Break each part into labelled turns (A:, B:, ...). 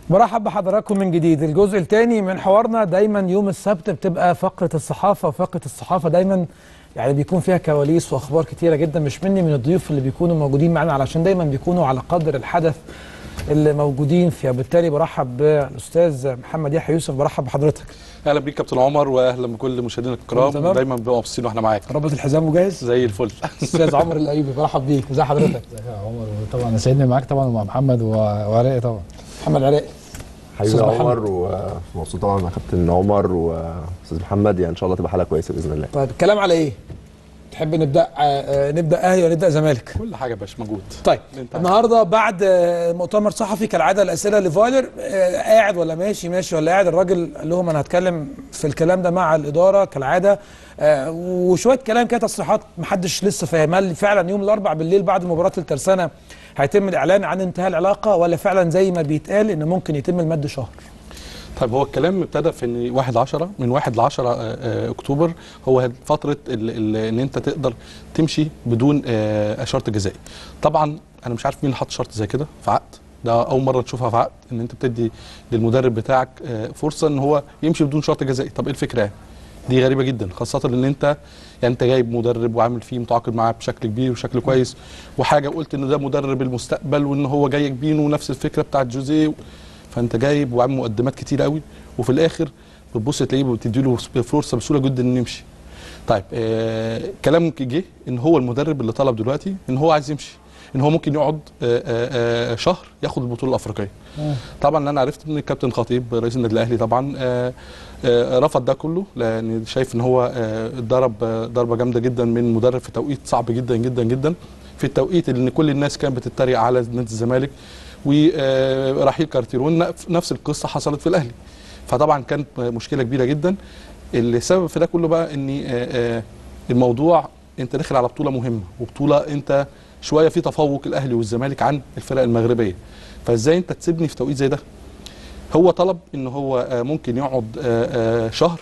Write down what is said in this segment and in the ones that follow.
A: برحب بحضراتكم من جديد الجزء الثاني من حوارنا دايما يوم السبت بتبقى فقرة الصحافة وفقرة الصحافة دايما يعني بيكون فيها كواليس واخبار كتيرة جدا مش مني من الضيوف اللي بيكونوا موجودين معانا علشان دايما بيكونوا على قدر الحدث اللي موجودين فيها وبالتالي برحب بالاستاذ محمد يحيى يوسف برحب بحضرتك
B: اهلا بيك كابتن عمر واهلا بكل مشاهدينا الكرام
A: تمام.
B: دايما بنبقى مبسوطين واحنا معاك
A: ربط الحزام وجاهز
B: زي الفل
A: استاذ عمر الايوبي برحب بيك ازي حضرتك
C: يا عمر طبعا سعدني معاك طبعا ومع محمد و- وعراقي طبعا
A: محمد عراقي
D: حبيبي
A: أستاذ
D: يا
A: محمد.
D: عمر ومبسوط طبعا مع كابتن عمر واستاذ محمد يعني ان شاء الله تبقى حلقه كويسه باذن الله
A: طيب الكلام على ايه؟ تحب نبدا آه، آه، نبدا اهلي ولا نبدا زمالك؟
B: كل حاجه يا باشا موجود
A: طيب
B: انت
A: النهارده بعد آه، مؤتمر صحفي كالعاده الاسئله لفايلر آه، قاعد ولا ماشي ماشي ولا قاعد الراجل قال لهم انا هتكلم في الكلام ده مع الاداره كالعاده آه، وشويه كلام كده تصريحات محدش لسه فاهم هل فعلا يوم الاربع بالليل بعد مباراه الترسانه هيتم الاعلان عن انتهاء العلاقه ولا فعلا زي ما بيتقال ان ممكن يتم المد شهر؟
B: طيب هو الكلام ابتدى في ان 1 10 من 1 ل 10 آه، آه، اكتوبر هو فتره ال- ال- ان انت تقدر تمشي بدون آه، شرط جزائي طبعا انا مش عارف مين اللي حط شرط زي كده في عقد ده اول مره نشوفها في عقد ان انت بتدي للمدرب بتاعك آه، فرصه ان هو يمشي بدون شرط جزائي طب ايه الفكره يعني دي غريبه جدا خاصه ان انت يعني انت جايب مدرب وعامل فيه متعاقد معاه بشكل كبير وشكل كويس وحاجه قلت ان ده مدرب المستقبل وان هو جاي بينه ونفس الفكره بتاعت جوزيه فانت جايب وعامل مقدمات كتير قوي وفي الاخر بتبص تلاقيه بتدي له فرصه بسهوله جدا انه يمشي طيب آه كلام جه ان هو المدرب اللي طلب دلوقتي ان هو عايز يمشي ان هو ممكن يقعد آه آه آه شهر ياخد البطوله الافريقيه طبعا انا عرفت من الكابتن خطيب رئيس النادي الاهلي طبعا آه آه رفض ده كله لان شايف ان هو آه ضرب آه ضربه جامده جدا من مدرب في توقيت صعب جدا جدا جدا في التوقيت اللي كل الناس كانت بتتريق على نادي الزمالك ورحيل كارتيرون نف- نفس القصه حصلت في الاهلي فطبعا كانت مشكله كبيره جدا اللي سبب في ده كله بقى ان آه، آه، الموضوع انت داخل على بطوله مهمه وبطوله انت شويه في تفوق الاهلي والزمالك عن الفرق المغربيه فازاي انت تسيبني في توقيت زي ده هو طلب ان هو آه، ممكن يقعد آه، آه، شهر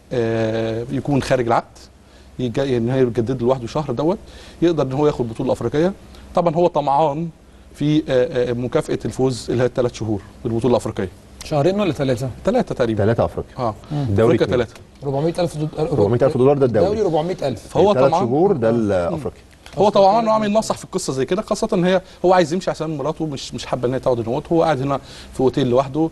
B: آه، يكون خارج العقد يجا- ان هي يجدد له لوحده شهر دوت يقدر ان هو ياخد بطوله افريقيه طبعا هو طمعان في آه، آه، مكافاه الفوز اللي هي الثلاث شهور بالبطوله الافريقيه
A: شهرين ولا ثلاثه؟
B: ثلاثه تقريبا
D: ثلاثه افريقيا
B: اه
D: الدوري
B: افريقيا
D: اتنين.
B: ثلاثه
A: 400000 دولار
D: 400000 دولار ده الدوري.
A: دوري 400000
B: فهو
D: ثلاث
B: طمعان
D: شهور ده الافريقيا
B: هو طبعا انه عامل نصح في القصه زي كده خاصه ان هي هو عايز يمشي عشان مراته مش مش حابه ان هي تقعد هنا هو قاعد هنا في اوتيل لوحده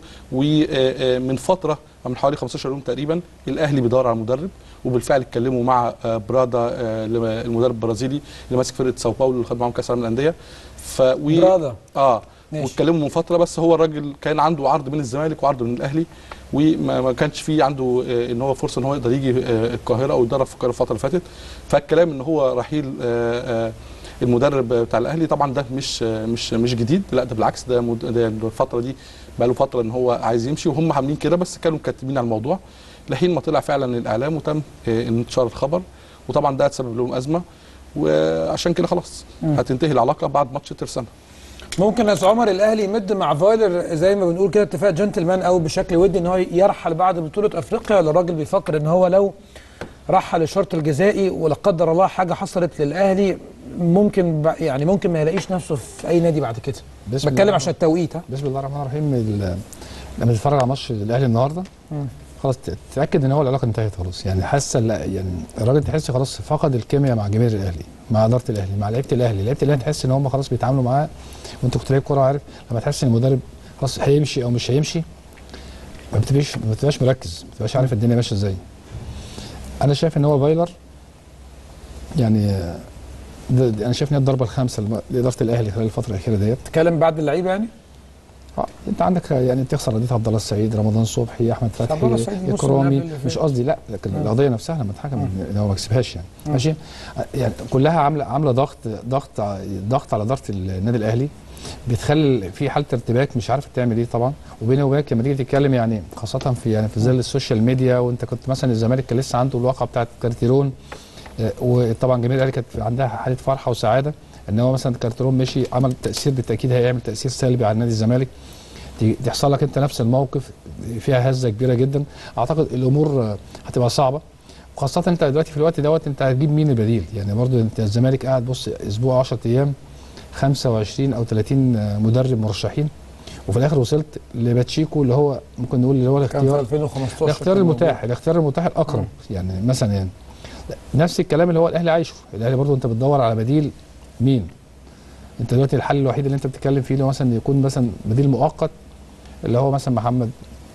B: ومن فتره من حوالي 15 يوم تقريبا الاهلي بيدور على مدرب وبالفعل اتكلموا مع آه، برادا آه، المدرب البرازيلي اللي ماسك فرقه ساو باولو اللي خد معاهم كاس العالم للانديه ف و-
A: برادا.
B: اه
A: ماشي.
B: واتكلموا من فتره بس هو الراجل كان عنده عرض من الزمالك وعرض من الاهلي وما ما كانش فيه عنده آه، ان هو فرصه ان هو يقدر يجي آه، القاهره او يدرب في القاهره الفتره اللي فاتت فالكلام ان هو رحيل آه، آه، المدرب بتاع الاهلي طبعا ده مش آه، مش مش جديد لا ده بالعكس ده, مد... ده الفتره دي بقى له فتره ان هو عايز يمشي وهم عاملين كده بس كانوا مكتبين على الموضوع لحين ما طلع فعلا الاعلام وتم آه، انتشار الخبر وطبعا ده هتسبب لهم ازمه وعشان كده خلاص هتنتهي العلاقه بعد ماتش ترسانه
A: ممكن يا أستاذ عمر الاهلي يمد مع فايلر زي ما بنقول كده اتفاق جنتلمان او بشكل ودي ان هو يرحل بعد بطوله افريقيا ولا الراجل بيفكر ان هو لو رحل الشرط الجزائي ولا قدر الله حاجه حصلت للاهلي ممكن ب- يعني ممكن ما يلاقيش نفسه في اي نادي بعد كده
C: بسم
A: بتكلم
C: الله.
A: عشان التوقيت ها
C: بسم الله الرحمن الرحيم ال- لما تتفرج على ماتش الاهلي النهارده خلاص ت- تاكد ان هو العلاقه انتهت خلاص يعني حاسه لا يعني الراجل تحس خلاص فقد الكيمياء مع جماهير الاهلي مع اداره الاهلي مع لعيبه الاهلي لعيبه الاهلي تحس ان هم خلاص بيتعاملوا معاه وانت كنت لعيب كوره عارف لما تحس ان المدرب خلاص هيمشي او مش هيمشي ما بتبقاش ما بتبقاش مركز ما بتبقاش عارف الدنيا ماشيه ازاي انا شايف ان هو فايلر يعني آه، ده ده انا شايف ان هي الضربه الخامسه لم- لاداره الاهلي خلال الفتره الاخيره ديت
A: تتكلم بعد اللعيبه يعني
C: اه انت عندك يعني تخسر قضيه عبد الله السعيد رمضان صبحي احمد
A: عبد الله
C: فتحي
A: السعيد الموسم اللي
C: اكرامي
A: قبل اللي
C: مش
A: فات.
C: قصدي لا لكن القضيه نفسها لما اتحكم ان هو ما كسبهاش يعني ماشي يعني كلها عامله عامله ضغط ضغط ع- ضغط على اداره النادي الاهلي بتخلي في حاله ارتباك مش عارف تعمل ايه طبعا وبيني وبينك لما تيجي تتكلم يعني خاصه في يعني في ظل السوشيال ميديا وانت كنت مثلا الزمالك كان لسه عنده الواقعه بتاعت كارتيرون آه، وطبعا جماهير الاهلي كانت عندها حاله فرحه وسعاده ان هو مثلا كارتيرون مشي عمل تاثير بالتاكيد هيعمل تاثير سلبي على نادي الزمالك ت- تحصل لك انت نفس الموقف فيها هزه كبيره جدا اعتقد الامور آه، هتبقى صعبه وخاصه انت دلوقتي في الوقت دوت انت هتجيب مين البديل يعني برضو انت الزمالك قاعد بص اسبوع 10 ايام 25 او 30 مدرب مرشحين وفي الاخر وصلت لباتشيكو اللي هو ممكن نقول اللي هو
A: كان في
C: الاختيار
A: 2015
C: الاختيار
A: كان
C: المتاح الاختيار المتاح الاقرب يعني مثلا يعني نفس الكلام اللي هو الاهلي عايشه الاهلي برضو انت بتدور على بديل مين انت دلوقتي الحل الوحيد اللي انت بتتكلم فيه اللي هو مثلا يكون مثلا بديل مؤقت اللي هو مثلا محمد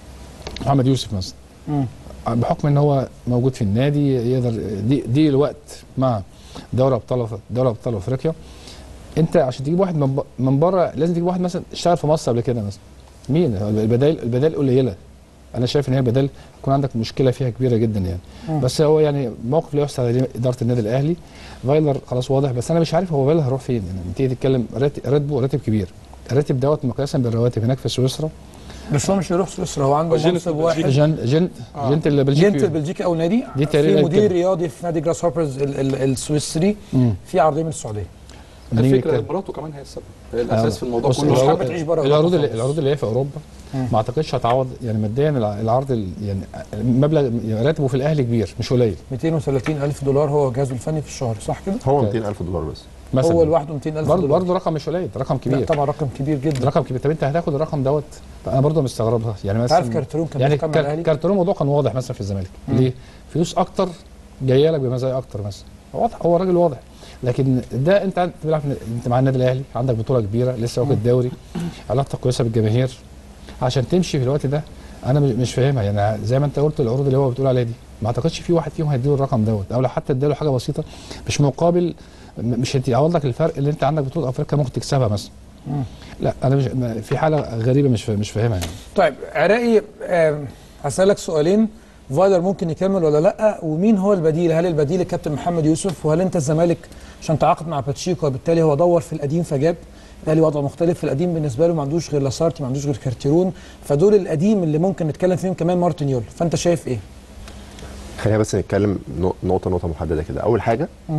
C: محمد يوسف مثلا
A: مم.
C: بحكم ان هو موجود في النادي يقدر دي, دي الوقت مع دوري ابطال دوري ابطال افريقيا انت عشان تجيب واحد من ب- من بره لازم تجيب واحد مثلا اشتغل في مصر قبل كده مثلا مين البدائل البدائل قليله انا شايف ان هي البدائل يكون عندك مشكله فيها كبيره جدا يعني
A: مم.
C: بس هو يعني موقف لا يحسد عليه اداره النادي الاهلي فايلر خلاص واضح بس انا مش عارف هو فايلر هيروح فين يعني لما تيجي تتكلم راتب راتبه راتب كبير الراتب دوت مقياسا بالرواتب هناك في سويسرا
A: بس هو مش هيروح سويسرا هو عنده
B: جنت-
A: منصب واحد
C: جن جنت
B: آه.
C: جنت
A: جنت
C: البلجيكي
A: البلجيكي او نادي
C: دي
A: في
C: تقريبا
A: مدير
C: كده.
A: رياضي في نادي جراس هوبرز ال- ال- السويسري
C: مم.
A: في عرضيه من السعوديه
C: نيجي
B: الفكره
C: نتكلم.
B: مراته كمان هي السبب هي الاساس في الموضوع
C: بص،
B: كله
A: مش
C: العروض-
A: حابة تعيش بره
C: العروض
A: أوروبا
C: اللي
A: خالص.
C: العروض اللي هي في اوروبا
A: مم.
C: ما اعتقدش هتعوض يعني ماديا الع- العرض ال- يعني مبلغ يعني راتبه في الاهلي كبير مش قليل
A: 230 الف دولار هو جهازه الفني في الشهر صح كده
D: هو
C: طيب.
D: 200000 دولار بس
C: مثلا
A: هو لوحده 200 الف
C: برضه
A: دولار
C: برضه رقم مش قليل رقم
A: لا
C: كبير
A: طبعا رقم كبير جدا
C: رقم كبير طب انت هتاخد الرقم دوت انا برضه مستغربها يعني
A: انت عارف
C: مثلا
A: كارترون كان
C: يعني
A: بيتكلم مع
C: كار-
A: الاهلي
C: كارتون الموضوع كان واضح مثلا في الزمالك
A: مم.
C: ليه؟ فلوس اكتر جايه لك بمزايا اكتر مثلا واضح هو راجل واضح لكن ده انت انت بتلعب في- انت مع النادي الاهلي عندك بطوله كبيره لسه واخد دوري علاقتك كويسه بالجماهير عشان تمشي في الوقت ده انا مش- مش فاهمها يعني زي ما انت قلت العروض اللي هو بتقول عليها دي ما اعتقدش في واحد فيهم هيديله الرقم دوت او لو حتى اداله حاجه بسيطه مش مقابل م- مش هتعوض لك الفرق اللي انت عندك بطوله افريقيا ممكن تكسبها مثلا
A: مم.
C: لا انا مش ما- في حاله غريبه مش فا- مش فاهمها يعني
A: طيب عراقي آم، هسألك سؤالين فايلر ممكن يكمل ولا لا ومين هو البديل هل البديل الكابتن محمد يوسف وهل انت الزمالك عشان تعاقد مع باتشيكو وبالتالي هو دور في القديم فجاب الاهلي وضع مختلف في القديم بالنسبه له ما عندوش غير لاسارتي ما عندوش غير كارتيرون فدول القديم اللي ممكن نتكلم فيهم كمان مارتن يول فانت شايف ايه
D: خلينا بس نتكلم نق- نقطه نقطه محدده كده اول حاجه
A: مم.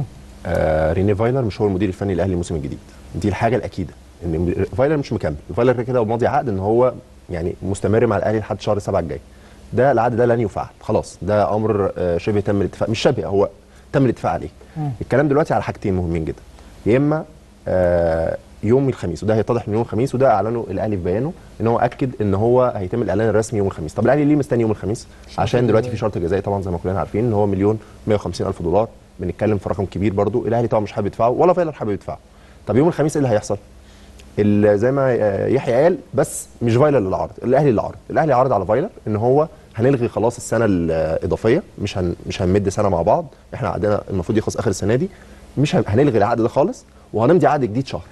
D: آه ريني فايلر مش هو المدير الفني للاهلي الموسم الجديد دي الحاجه الاكيده ان فايلر مش مكمل فايلر كده كده ماضي عقد ان هو يعني مستمر مع الاهلي لحد شهر سبعة الجاي ده العقد ده لن يفعل خلاص ده امر آه شبه تم الاتفاق مش شبه هو تم الاتفاق عليه
A: مم.
D: الكلام دلوقتي على حاجتين مهمين جدا يا اما آه يوم الخميس وده هيتضح من يوم الخميس وده اعلنه الاهلي في بيانه ان هو اكد ان هو هيتم الاعلان الرسمي يوم الخميس طب الاهلي ليه مستني يوم الخميس عشان دلوقتي في شرط جزائي طبعا زي ما كلنا عارفين ان هو مليون 150 الف دولار بنتكلم في رقم كبير برضو الاهلي طبعا مش حابب يدفعه ولا فايلر حابب يدفعه طب يوم الخميس ايه اللي هيحصل ال- زي ما آه، يحيى قال بس مش فايلر اللي عرض الاهلي اللي عرض الاهلي عرض على فايلر ان هو هنلغي خلاص السنه الاضافيه مش هن مش هنمد سنه مع بعض احنا عقدنا المفروض يخلص اخر السنه دي مش هن- هنلغي العقد ده خالص وهنمضي عقد جديد شهر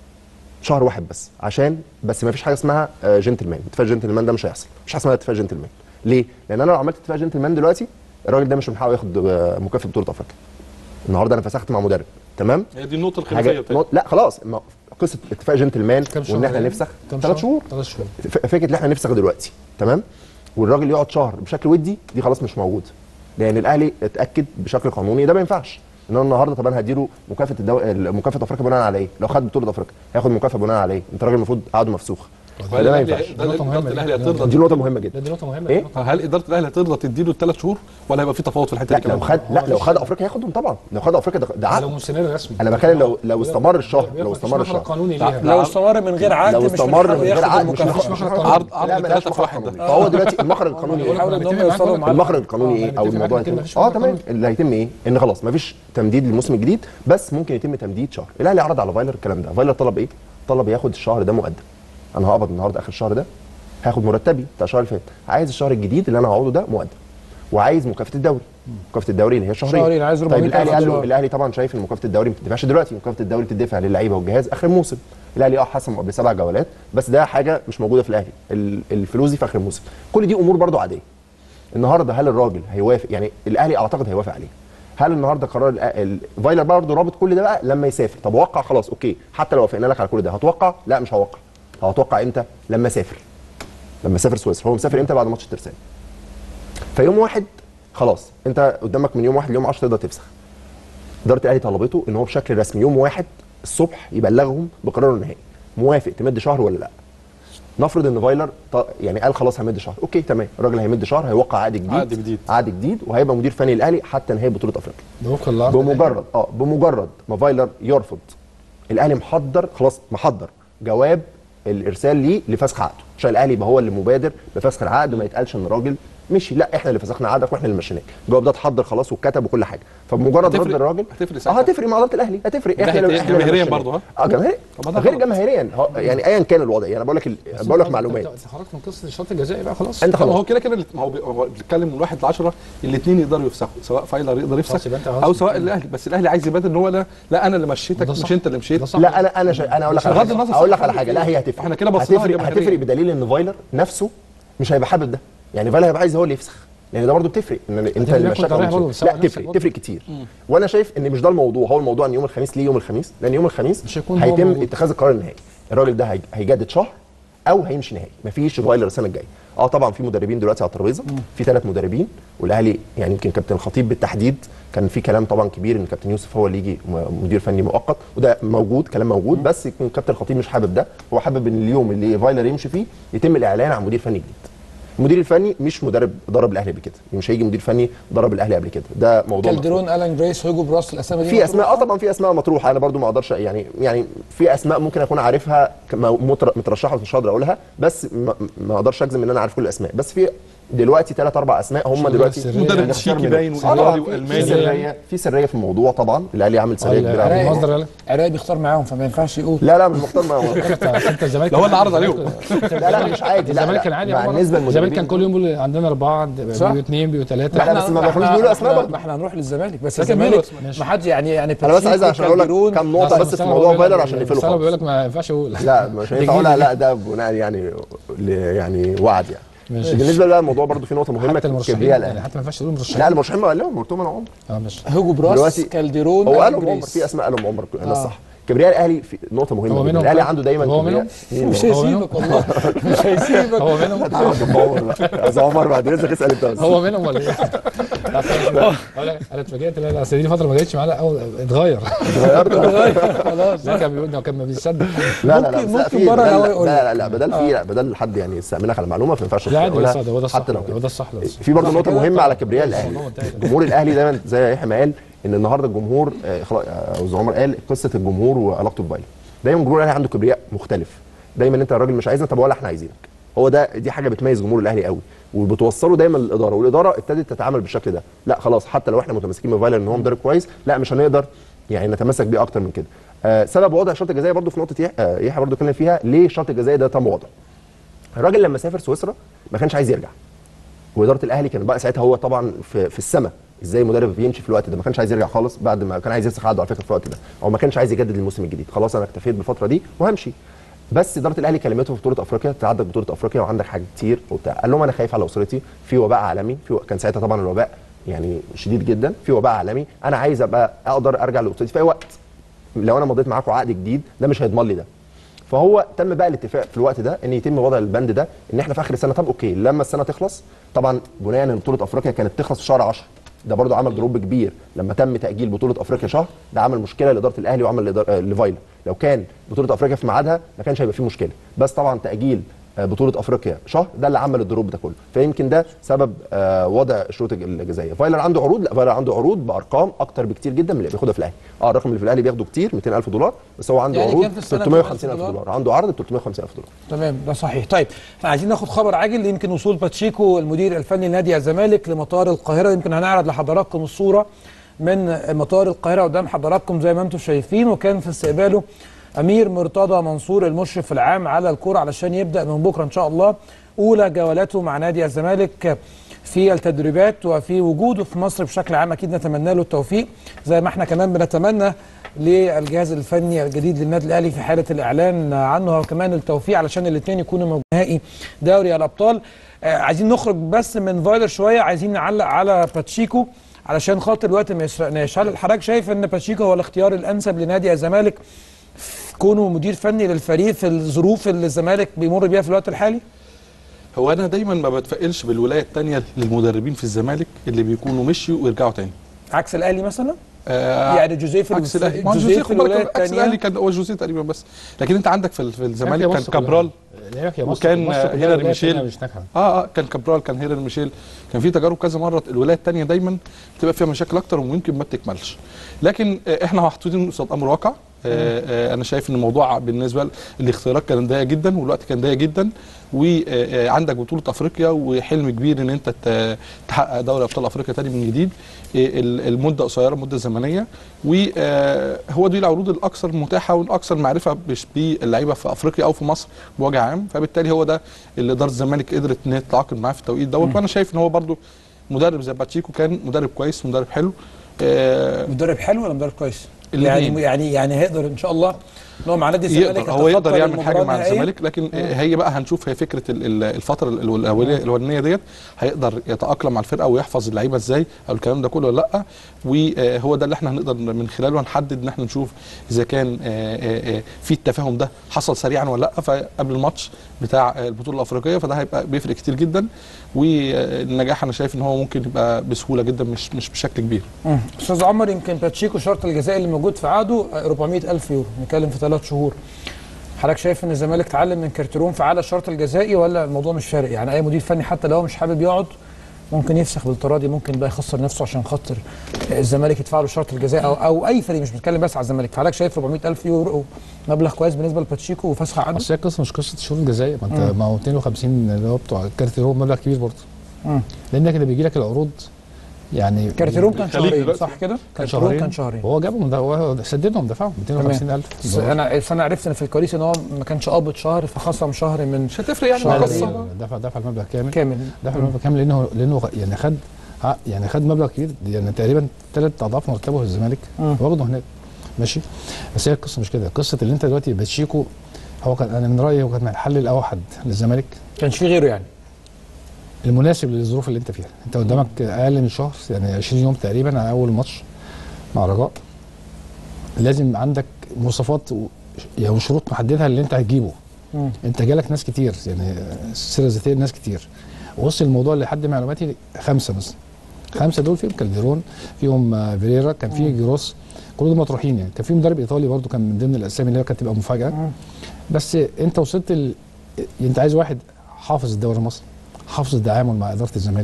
D: شهر واحد بس عشان بس ما فيش حاجه اسمها آه، جنتلمان اتفاق جنتلمان ده مش هيحصل مش حاجه اسمها اتفاق جنتلمان ليه لان انا لو عملت اتفاق جنتلمان دلوقتي الراجل ده مش من حقه ياخد آه، مكافاه بطوله افريقيا النهارده انا فسخت مع مدرب تمام
B: هي دي النقطه الخلافيه
D: حاجه
B: بتاعتي
D: نقط- لا خلاص ما- قصه اتفاق جنتلمان
C: كام شهر
D: وان احنا
C: يعني؟
D: نفسخ
C: كام
D: ثلاث شهور
C: ثلاث شهور
D: ف- فكره ان احنا نفسخ دلوقتي تمام والراجل يقعد شهر بشكل ودي دي خلاص مش موجوده لان الاهلي اتاكد بشكل قانوني ده ما ينفعش ان انا النهارده طب انا هديله مكافاه الدو... مكافاه افريقيا بناء على ايه؟ لو خد بطوله افريقيا هياخد مكافاه بناء على ايه؟ انت راجل المفروض عقده مفسوخ فده ما ينفعش
B: ده
C: نقطة مهمة
B: اداره
C: دي.
B: الاهلي هترضى
D: دي نقطه مهمه جدا
C: لا دي نقطه مهمه
D: إيه؟
B: هل اداره الاهلي هترضى تديله الثلاث شهور ولا هيبقى في تفاوض في الحته
D: لا
B: دي
D: لو
B: كمان؟
D: خد لا لو خد افريقيا هياخدهم طبعا لو خد افريقيا ده, ده
C: لو
D: عقد
C: مستمر رسمي
D: انا بتكلم لو لو استمر الشهر لو
C: مفيش
D: استمر
C: مخرج
D: الشهر
C: قانوني
B: لا،
C: ليها
A: لو استمر من غير عقد
D: لو
A: مش من
D: استمر
A: حقه
D: من غير
A: ياخد
D: عقد مش
A: المكافأة.
C: مخرج قانوني.
B: عرض عرض
D: لا ملهاش
B: ثلاثه في
D: مخرج
B: واحد
D: قانوني
B: ده
D: فهو دلوقتي المخرج القانوني ايه؟
A: بيحاولوا ان هم يوصلوا معاه
D: المخرج القانوني ايه او الموضوع يتم اه تمام اللي هيتم ايه ان خلاص مفيش تمديد للموسم الجديد بس ممكن يتم تمديد شهر الاهلي عرض على فايلر الكلام ده فايلر طلب ايه طلب ياخد الشهر ده مقدم انا هقبض النهارده اخر الشهر ده هاخد مرتبي بتاع الشهر اللي فات عايز الشهر الجديد اللي انا هقعده ده مقدم وعايز مكافاه الدوري مكافاه الدوري اللي هي شهرين
A: شهرين، عايز
D: طيب
A: 400
D: الاهلي قال له
A: دولار.
D: الاهلي طبعا شايف ان مكافاه الدوري ما بتدفعش دلوقتي مكافاه الدوري بتدفع للعيبه والجهاز اخر الموسم الاهلي اه حسم قبل سبع جولات بس ده حاجه مش موجوده في الاهلي ال- الفلوس دي في اخر الموسم كل دي امور برضو عاديه النهارده هل الراجل هيوافق يعني الاهلي اعتقد هيوافق عليه هل النهارده قرار الأ- ال- فايلر برضه رابط كل ده بقى لما يسافر طب وقع خلاص اوكي حتى لو وافقنا لك على كل ده هتوقع لا مش هوقع هتوقع امتى لما اسافر لما اسافر سويسرا هو مسافر امتى بعد ماتش الترسانة فيوم واحد خلاص انت قدامك من يوم واحد ليوم 10 تقدر تفسخ اداره الاهلي طلبته ان هو بشكل رسمي يوم واحد الصبح يبلغهم بقراره النهائي موافق تمد شهر ولا لا نفرض ان فايلر ط- يعني قال خلاص همد شهر اوكي تمام الراجل هيمد شهر هيوقع عقد جديد
B: عقد جديد.
D: عقد جديد وهيبقى مدير فني الاهلي حتى نهايه بطوله افريقيا
C: ده وفق العقد
D: بمجرد اه بمجرد ما فايلر يرفض الاهلي محضر خلاص محضر جواب الارسال ليه لفسخ عقده عشان الاهلي يبقى هو اللي مبادر بفسخ العقد وما يتقالش ان الراجل مشي لا احنا اللي فسخنا عقدك واحنا اللي مشيناك الجواب ده اتحضر خلاص واتكتب وكل حاجه فبمجرد
B: هتفرق-
D: رد الراجل
B: هتفرق
D: اه
B: ساعتها.
D: هتفرق مع اداره الاهلي هتفرق
B: ده
D: احنا اللي-
B: هيت-
D: احنا اللي
B: جماهيريا
D: مشيناك.
B: برضه، ها؟
D: اه جماهيري
B: طب ما ده
D: غير
B: غلط.
D: جماهيريا هو- يعني ايا كان الوضع يعني بقول لك ال- بقول لك معلومات
C: انت خرجت من قصه الشرط الجزائي بقى خلاص
D: انت
B: طب ما
D: خلاص
B: هو كده كده ما هو بي- هو بيتكلم من واحد ل 10 الاثنين يقدروا يفسخوا سواء فايلر يقدر
C: خلاص
B: يفسخ
C: يبقى انت
B: او
C: خلاص.
B: سواء الاهلي بس الاهلي عايز يبان ان هو لا لا انا اللي مشيتك
C: ده صح.
B: مش انت اللي مشيت
C: ده صح.
D: لا انا انا شا... انا اقول لك على
B: بغض
D: حاجه
B: النظر
D: اقول لك
B: صح
D: على
B: ولا
D: حاجه لا هي هتفرق
B: احنا كده بصينا
D: هتفرق
B: جماهيريا.
D: هتفرق بدليل ان فايلر نفسه مش هيبقى حابب ده يعني فايلر هيبقى عايز هو اللي يفسخ لان ده برضه بتفرق ان انت
C: اللي
D: اللي
C: بياخد
D: مشاك أو
C: ضرائب
D: مش-
C: برضه بتسوق
D: لا
C: نفسك
D: تفرق
C: برضه.
D: تفرق كتير وانا شايف ان مش ده الموضوع هو الموضوع ان يوم الخميس ليه يوم الخميس لان يوم الخميس
C: مش هيكون هو
D: هيتم
C: موجود.
D: اتخاذ القرار النهائي الراجل ده هي- هيجدد شهر او هيمشي نهائي مفيش فايلر السنه الجايه اه طبعا في مدربين دلوقتي على الترابيزه في ثلاث مدربين والاهلي يعني يمكن كابتن الخطيب بالتحديد كان في كلام طبعا كبير ان كابتن يوسف هو اللي يجي م- مدير فني مؤقت وده موجود كلام موجود بس يكون كابتن الخطيب مش حابب ده هو حابب ان اليوم اللي فايلر يمشي فيه يتم الاعلان عن مدير فني جديد المدير الفني مش مدرب درب الاهلي قبل كده مش هيجي مدير فني درب الاهلي قبل كده ده موضوع مفتوح.
A: كالدرون الان جريس هوجو براس الاسامي دي
D: في
A: مطروحة.
D: اسماء اه طبعا في اسماء مطروحه انا برضو ما اقدرش يعني يعني في اسماء ممكن اكون عارفها كما متر- مترشحه بس مش هقدر اقولها بس ما, ما اقدرش اجزم ان انا عارف كل الاسماء بس في دلوقتي ثلاث اربع اسماء هم
C: شغل
D: دلوقتي
C: سرية.
B: مدرب
D: هنختار
B: تشيكي
D: منهم.
B: باين
D: آه
B: وايطالي
D: طبعاً في- في
B: والماني
D: سريه في سريه في الموضوع طبعا الاهلي عامل سريه كبيره
A: العراقي-
D: أوي.
C: المصدر قال لك
A: العراقي بيختار معاهم فما ينفعش يقول
D: لا لا مش مختار ما
C: انت انت الزمالك
B: ده هو اللي عرض عليهم.
D: لا لا مش عادي لا
C: الزمالك
D: لا
C: كان عادي
D: مع
C: يا عمر.
D: بالنسبه
C: الزمالك كان
D: للمدربين
C: كل يوم بيقول عندنا اربعه
A: صح.
C: بيقولوا اثنين بيقولوا ثلاثه
D: لا، لا، بس ما بيخلوش بيقولوا أسماء برضه.
A: ما احنا هنروح للزمالك بس
B: لكن
A: الزمالك
B: بيقولوا
A: ما حد يعني يعني
D: انا بس عايز
A: باتشيكو،
D: عشان اقول لك
A: كالدرون،
D: كام نقطه بس في موضوع فايلر عشان نقفله
C: فايلر بيقول
D: خالص
C: لك ما ينفعش اقول
D: لا مش هينفع اقولها لا ده بناء يعني ل- يعني وعد يعني
C: ماشي.
D: بالنسبه بقى الموضوع برضو في نقطه مهمه
C: حتى المرشحين
D: كبرياء
C: يعني
D: الاهلي
C: حتى ما ينفعش تقول مرشحين
D: لا المرشحين ما قال لهم قلت لهم انا عمر
C: اه ماشي
A: هوجو براس
D: دلوقتي
A: كالدرون
D: هو
A: الان
D: قالهم عمر
A: جريس
D: في اسماء قالهم عمر انا
A: آه.
D: صح كبرياء الاهلي في نقطه مهمه
C: هو
D: جداً.
C: منهم
D: الاهلي
C: كان؟
D: عنده دايما
C: هو
D: كبرياء
C: منهم؟
D: مين
A: مش
D: هو؟
A: هيسيبك والله مش هيسيبك
C: هو منهم
D: عمر بقى. أصل عمر بعد اذنك اسال انت بس
C: هو منهم ولا ايه؟ لا، أقول لك، انا اتفاجئت لا لا اصل دي فتره ما جتش معانا أول اتغير
A: خلاص
C: لا كان بيقول كان ما بيصدق
D: لا لا لا
A: ممكن-
D: بس لا
A: ممكن
D: في
A: بره
D: بدل-
A: الهوا يقول
D: لا لا لا بدل في لا بدل حد يعني يستأمنك على معلومه ما ينفعش
C: لا عادي
D: تقولها
C: بس هو ده الصح
D: حتى لو
C: هو
D: كده
C: ده الصح ده الصح.
D: في برضه نقطه
A: كده
D: مهمه على كبرياء
C: الموضوع
D: الاهلي
C: انتهى.
D: جمهور الاهلي دايما زي يحيى ما قال ان النهارده الجمهور آه، خلاص آه، أستاذ عمر قال قصه الجمهور وعلاقته بفايلر دايما جمهور الاهلي عنده كبرياء مختلف دايما انت الراجل مش عايزنا طب ولا احنا عايزينك هو ده دي حاجه بتميز جمهور الاهلي قوي وبتوصله دايما للاداره والاداره ابتدت تتعامل بالشكل ده لا خلاص حتى لو احنا متمسكين بفايلر ان هو مدرب كويس لا مش هنقدر يعني نتمسك بيه اكتر من كده آه سبب وضع الشرط الجزائي برضه في نقطه يح- آه، يحيى برضه اتكلم فيها ليه الشرط الجزائي ده تم وضعه الراجل لما سافر سويسرا ما كانش عايز يرجع واداره الاهلي كان بقى ساعتها هو طبعا في, في السماء ازاي مدرب بيمشي في الوقت ده ما كانش عايز يرجع خالص بعد ما كان عايز يفسخ عقده على فكره في الوقت ده او ما كانش عايز يجدد الموسم الجديد خلاص انا اكتفيت بالفتره دي وهمشي بس اداره الاهلي كلمته في بطوله افريقيا انت عندك بطوله افريقيا وعندك حاجات كتير وبتاع قال لهم انا خايف على اسرتي في وباء عالمي في و... كان ساعتها طبعا الوباء يعني شديد جدا في وباء عالمي انا عايز ابقى اقدر ارجع لاسرتي في اي وقت لو انا مضيت معاكم عقد جديد ده مش هيضمن لي ده فهو تم بقى الاتفاق في الوقت ده ان يتم وضع البند ده ان احنا في اخر السنه طب اوكي لما السنه تخلص طبعا بناء ان بطوله افريقيا كانت تخلص في شهر 10 ده برضو عمل دروب كبير لما تم تاجيل بطوله افريقيا شهر ده عمل مشكله لاداره الاهلي وعمل لإدارة- آه، لفايلر لو كان بطوله افريقيا في ميعادها ما كانش هيبقى فيه مشكله بس طبعا تاجيل آه، بطوله افريقيا شهر ده اللي عمل الدروب ده كله فيمكن ده سبب آه، وضع الشروط الجزائيه فايلر عنده عروض لا فايلر عنده عروض بارقام اكتر بكتير جدا من اللي بياخدها في الاهلي اه الرقم اللي في الاهلي بياخده كتير 200000 دولار بس هو عنده
A: يعني
D: عروض
A: كام في السنة
D: 350000
A: دولار؟
D: دولار عنده عرض ب 350000 دولار
A: تمام ده صحيح طيب احنا عايزين ناخد خبر عاجل يمكن وصول باتشيكو المدير الفني لنادي الزمالك لمطار القاهره يمكن هنعرض لحضراتكم الصوره من مطار القاهره قدام حضراتكم زي ما انتم شايفين وكان في استقباله امير مرتضى منصور المشرف العام على الكره علشان يبدا من بكره ان شاء الله اولى جولاته مع نادي الزمالك في التدريبات وفي وجوده في مصر بشكل عام اكيد نتمنى له التوفيق زي ما احنا كمان بنتمنى للجهاز الفني الجديد للنادي الاهلي في حاله الاعلان عنه وكمان التوفيق علشان الاثنين يكونوا موجودين نهائي دوري الابطال آه عايزين نخرج بس من فايلر شويه عايزين نعلق على باتشيكو علشان خاطر الوقت ما يسرقناش هل حضرتك شايف ان باتشيكو هو الاختيار الانسب لنادي الزمالك في كونه مدير فني للفريق في الظروف اللي الزمالك بيمر بيها في الوقت الحالي؟
B: هو انا دايما ما بتفائلش بالولايه الثانيه للمدربين في الزمالك اللي بيكونوا مشيوا ويرجعوا تاني
A: عكس الاهلي مثلا؟
B: آه
A: يعني جوزيه في
B: عكس
A: الف-
B: الاهلي ما هو
A: جوزيه
B: جوزيه
A: في
B: خد بالك
A: الولاية
B: عكس الاهلي
A: التانية.
B: كان هو جوزيه تقريبا بس لكن انت عندك في, في الزمالك كان
C: مصر
B: كابرال
C: كلها- لعبك يا مصر
B: وكان
C: مصر كلها
B: هيلاري
C: ولاية
B: ميشيل.
C: تانية مش ناجحه
B: اه اه كان كابرال كان هيرن ميشيل كان في تجارب كذا مره الولايه الثانيه دايما بتبقى فيها مشاكل اكتر وممكن ما تكملش لكن آه احنا محطوطين قصاد امر واقع آه، آه، انا شايف ان الموضوع بالنسبه ل- الاختيارات كان ضيق جدا والوقت كان ضيق جدا وعندك بطوله افريقيا وحلم كبير ان انت ت- تحقق دوري ابطال افريقيا تاني من جديد آه، ال- المده قصيره مده زمنيه وهو دي العروض الاكثر متاحه والاكثر معرفه بش- باللعيبه في افريقيا او في مصر بوجه عام فبالتالي هو ده اللي اداره الزمالك قدرت ان هي تتعاقد معاه في التوقيت دوت وانا شايف ان هو برده مدرب زي باتشيكو كان مدرب كويس مدرب حلو آه،
A: مدرب حلو ولا مدرب كويس؟
B: الاتنين.
A: يعني يعني يعني هيقدر ان شاء الله ان هو مع نادي الزمالك
B: يقدر هو يقدر
A: يتخطى
B: يعمل حاجه
A: للمباراة
B: مع
A: النهائية.
B: الزمالك لكن هي بقى هنشوف هي فكره ال- ال- الفتره ال- الاوليه الاولانيه ديت هيقدر يتاقلم مع الفرقه ويحفظ اللعيبه ازاي او الكلام ده كله ولا لا وهو ده اللي احنا هنقدر من خلاله نحدد ان احنا نشوف اذا كان آه، آه، آه، في التفاهم ده حصل سريعا ولا لا فقبل الماتش بتاع آه، البطوله الافريقيه فده هيبقى بيفرق كتير جدا والنجاح انا شايف ان هو ممكن يبقى بسهوله جدا مش مش بشكل كبير
A: مم. استاذ عمر يمكن باتشيكو شرط الجزائي اللي موجود في عقده 400 الف يورو نتكلم في ثلاث شهور حضرتك شايف ان الزمالك اتعلم من كارتيرون في عقد الشرط الجزائي ولا الموضوع مش فارق يعني اي مدير فني حتى لو هو مش حابب يقعد ممكن يفسخ بالتراضي ممكن بقى يخسر نفسه عشان خاطر الزمالك يدفع له شرط الجزائي او او اي فريق مش بتكلم بس على الزمالك فحضرتك شايف 400 الف يورو مبلغ كويس بالنسبه لباتشيكو وفسخ عقده
C: اصل هي القصه مش قصه شهور الجزائي ما انت ما هو 250 اللي هو بتوع كارتيرون مبلغ كبير برضه
A: مم.
C: لانك اللي بيجي لك العروض يعني
A: كارتيرون كان
B: الخليج
A: شهرين
B: دلوقتي.
A: صح كده؟
C: كان
A: كارتيرون
C: شهرين
A: كان شهرين
C: وهو جابهم ده هو سددهم دفعهم 250000
A: بس انا بس انا عرفت ان في الكواليس ان هو ما كانش قابض شهر فخصم شهر من
B: مش هتفرق يعني
A: شهر
B: القصه
C: دفع دفع المبلغ كامل
A: كامل
C: دفع المبلغ كامل لانه لانه يعني خد ع- يعني خد مبلغ كبير يعني تقريبا ثلاث اضعاف مرتبه في الزمالك
A: مم.
C: واخده هناك ماشي بس هي القصه مش كده قصه اللي انت دلوقتي باتشيكو هو كان انا من رايي هو كان الحل الاوحد للزمالك
A: كانش في غيره يعني
C: المناسب للظروف اللي انت فيها انت قدامك اقل من شهر يعني 20 يوم تقريبا على اول ماتش مع رجاء لازم عندك مواصفات و- يعني شروط محددها اللي انت هتجيبه
A: مم.
C: انت جالك ناس كتير يعني السيره الذاتيه ناس كتير وصل الموضوع لحد معلوماتي خمسه مثلا خمسه دول فيهم كالديرون فيهم آه، فيريرا كان في جروس كل دول مطروحين يعني كان في مدرب ايطالي برضو كان من ضمن الاسامي اللي هي كانت تبقى مفاجاه
A: مم.
C: بس انت وصلت ال... انت عايز واحد حافظ الدوري المصري حافظ التعامل مع اداره الزمالك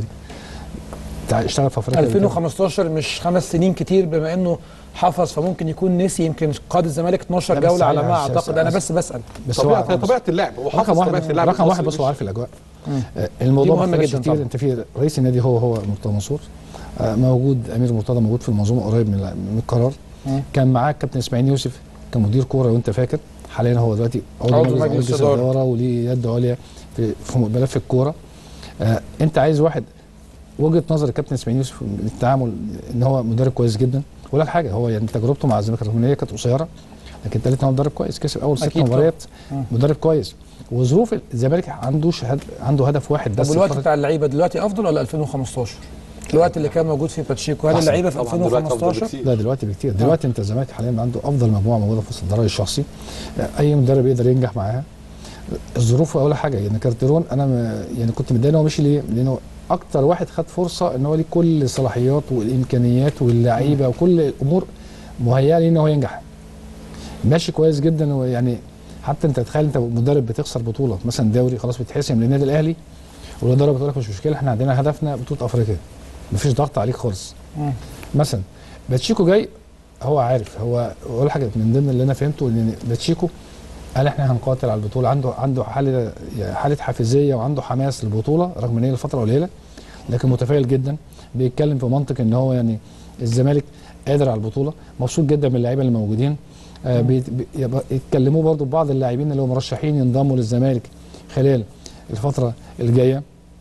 C: تع- اشتغل في افريقيا قبل كده.
A: 2015 مش خمس سنين كتير بما انه حفظ فممكن يكون نسي يمكن قاد الزمالك 12
C: لا بس
A: جوله على ما
C: يعني
A: اعتقد انا بس بسال
C: بس هو
B: طبيعه
C: عارف-
B: طبيعه اللعب هو
C: رقم
B: حافظ
C: واحد
B: طبيعه اللعب
C: رقم واحد
B: بس
C: بس هو
B: مش-
C: عارف الاجواء
A: مم.
C: آه، الموضوع
A: دي
C: ما
A: مهمة
C: اختلفش
A: جدا
C: كتير
A: طبعا.
C: انت في رئيس النادي هو هو مرتضى منصور آه، موجود امير مرتضى موجود في المنظومه قريب من من القرار
A: مم.
C: كان معاه كابتن اسماعيل يوسف كمدير كوره لو انت فاكر حاليا هو دلوقتي
A: عضو مجلس إدارة.
C: الاداره وليه يد عليا في في ملف الكوره آه انت عايز واحد وجهه نظر الكابتن اسماعيل يوسف من التعامل ان هو مدرب كويس جدا ولا حاجه هو يعني تجربته مع الزمالك رغم ان هي كانت قصيره لكن تالت هو مدرب كويس كسب اول ست
A: أكيد طبعا.
C: مباريات
A: مم.
C: مدرب كويس وظروف الزمالك عنده شهد عنده هدف واحد
A: طب
C: بس
A: والوقت
C: الفترة-
A: بتاع اللعيبه دلوقتي افضل ولا 2015 الوقت اللي كان موجود فيه باتشيكو هل
C: أحسن.
A: اللعيبه في
B: طبعا دلوقتي أفضل
A: 2015
B: بكتير.
C: لا دلوقتي بكتير دلوقتي انت الزمالك حاليا عنده افضل مجموعه موجوده في وسط الدرجه الشخصي اي مدرب يقدر ينجح معاها الظروف اول حاجه يعني كارتيرون انا م- يعني كنت متضايق ان هو مشي ليه؟ لانه اكتر واحد خد فرصه ان هو ليه كل الصلاحيات والامكانيات واللعيبه وكل الامور مهيئه ليه ان هو ينجح ماشي كويس جدا ويعني حتى انت تخيل انت مدرب بتخسر بطوله مثلا دوري خلاص بتحسم للنادي الاهلي والاداره بتقول لك مش مشكله احنا عندنا هدفنا بطوله افريقيا مفيش ضغط عليك خالص
A: مم.
C: مثلا باتشيكو جاي هو عارف هو اقول حاجه من ضمن اللي انا فهمته ان باتشيكو قال احنا هنقاتل على البطوله عنده عنده حاله يعني حاله حافزيه وعنده حماس للبطوله رغم ان هي الفتره قليله لكن متفائل جدا بيتكلم في منطق ان هو يعني الزمالك قادر على البطوله مبسوط جدا من اللعيبه اللي موجودين آه بيت- بي- يبقى- يتكلموا برضو ببعض اللاعبين اللي هم مرشحين ينضموا للزمالك خلال الفتره الجايه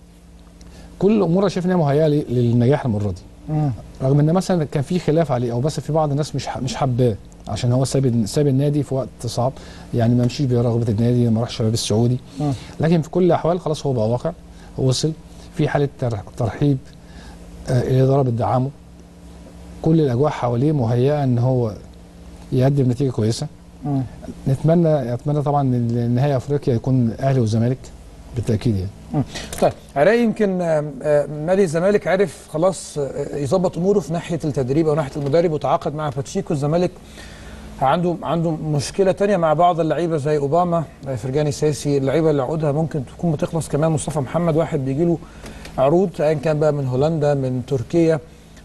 C: كل الامور انا شايف ان هي مهيئه لي- للنجاح المره دي
A: مم.
C: رغم ان مثلا كان في خلاف عليه او بس في بعض الناس مش ح- مش حباه عشان هو ساب ساب النادي في وقت صعب يعني ما مشيش برغبه النادي ما راحش شباب السعودي
A: مم.
C: لكن في كل الاحوال خلاص هو بقى واقع هو وصل في حاله تر- ترحيب آه الاداره بتدعمه كل الاجواء حواليه مهيئه ان هو يقدم نتيجه كويسه
A: مم.
C: نتمنى اتمنى طبعا ان نهائي افريقيا يكون اهلي وزمالك بالتاكيد يعني
A: طيب عراقي يمكن آم، آم، نادي الزمالك عرف خلاص آه، يظبط اموره في ناحيه التدريب او ناحيه المدرب وتعاقد مع باتشيكو الزمالك عنده عنده مشكله تانية مع بعض اللعيبه زي اوباما آه، فرجاني ساسي اللعيبه اللي عقودها ممكن تكون بتخلص كمان مصطفى محمد واحد بيجي له عروض ايا كان بقى من هولندا من تركيا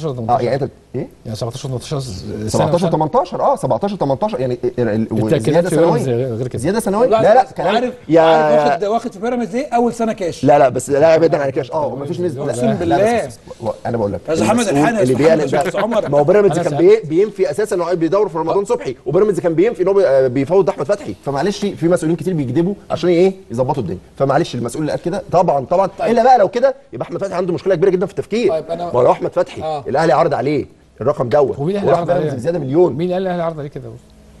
C: 17 18
D: اه يعني انت ايه
C: يعني 17 18 سنه
D: 17
C: وسنة.
D: 18 اه 17 18 يعني ال- ال-
C: بالتأكيد
D: زياده
C: في بيراميدز
D: سنويه
C: غير كده
D: زياده سنويه لا لا كلام
A: عارف
D: يا
A: عارف واخد واخد في بيراميدز ايه اول سنه كاش
D: لا لا بس لا ابعد عن الكاش اه ومفيش نسبه لا
A: أقسم
D: لا
A: بالله.
D: لا بس- بس- انا بقول لك
A: يا أستاذ محمد
D: المسؤول
A: الحقني يا
D: اللي
A: أستاذ
D: بيعلن
A: محمد،
D: ده
A: يا أستاذ عمر.
D: ما هو بيراميدز
C: أنا
D: كان
C: سألت.
D: بي- بينفي اساسا انه بيدور في رمضان صبحي وبيراميدز كان بينفي ان هو بي- بيفوض احمد فتحي فمعلش في مسؤولين كتير بيكذبوا عشان ايه يظبطوا الدنيا فمعلش المسؤول اللي قال كده طبعا طبعا الا بقى لو كده يبقى احمد فتحي عنده مشكله كبيره جدا في التفكير
A: طيب أنا-
D: ما هو لو احمد فتحي
A: آه.
D: الاهلي عرض عليه الرقم دوت
C: ومين الاهلي
D: وراح
C: عرض
D: بيراميدز
C: عليه؟
D: بزياده مليون
C: مين الاهلي عرض عليه كده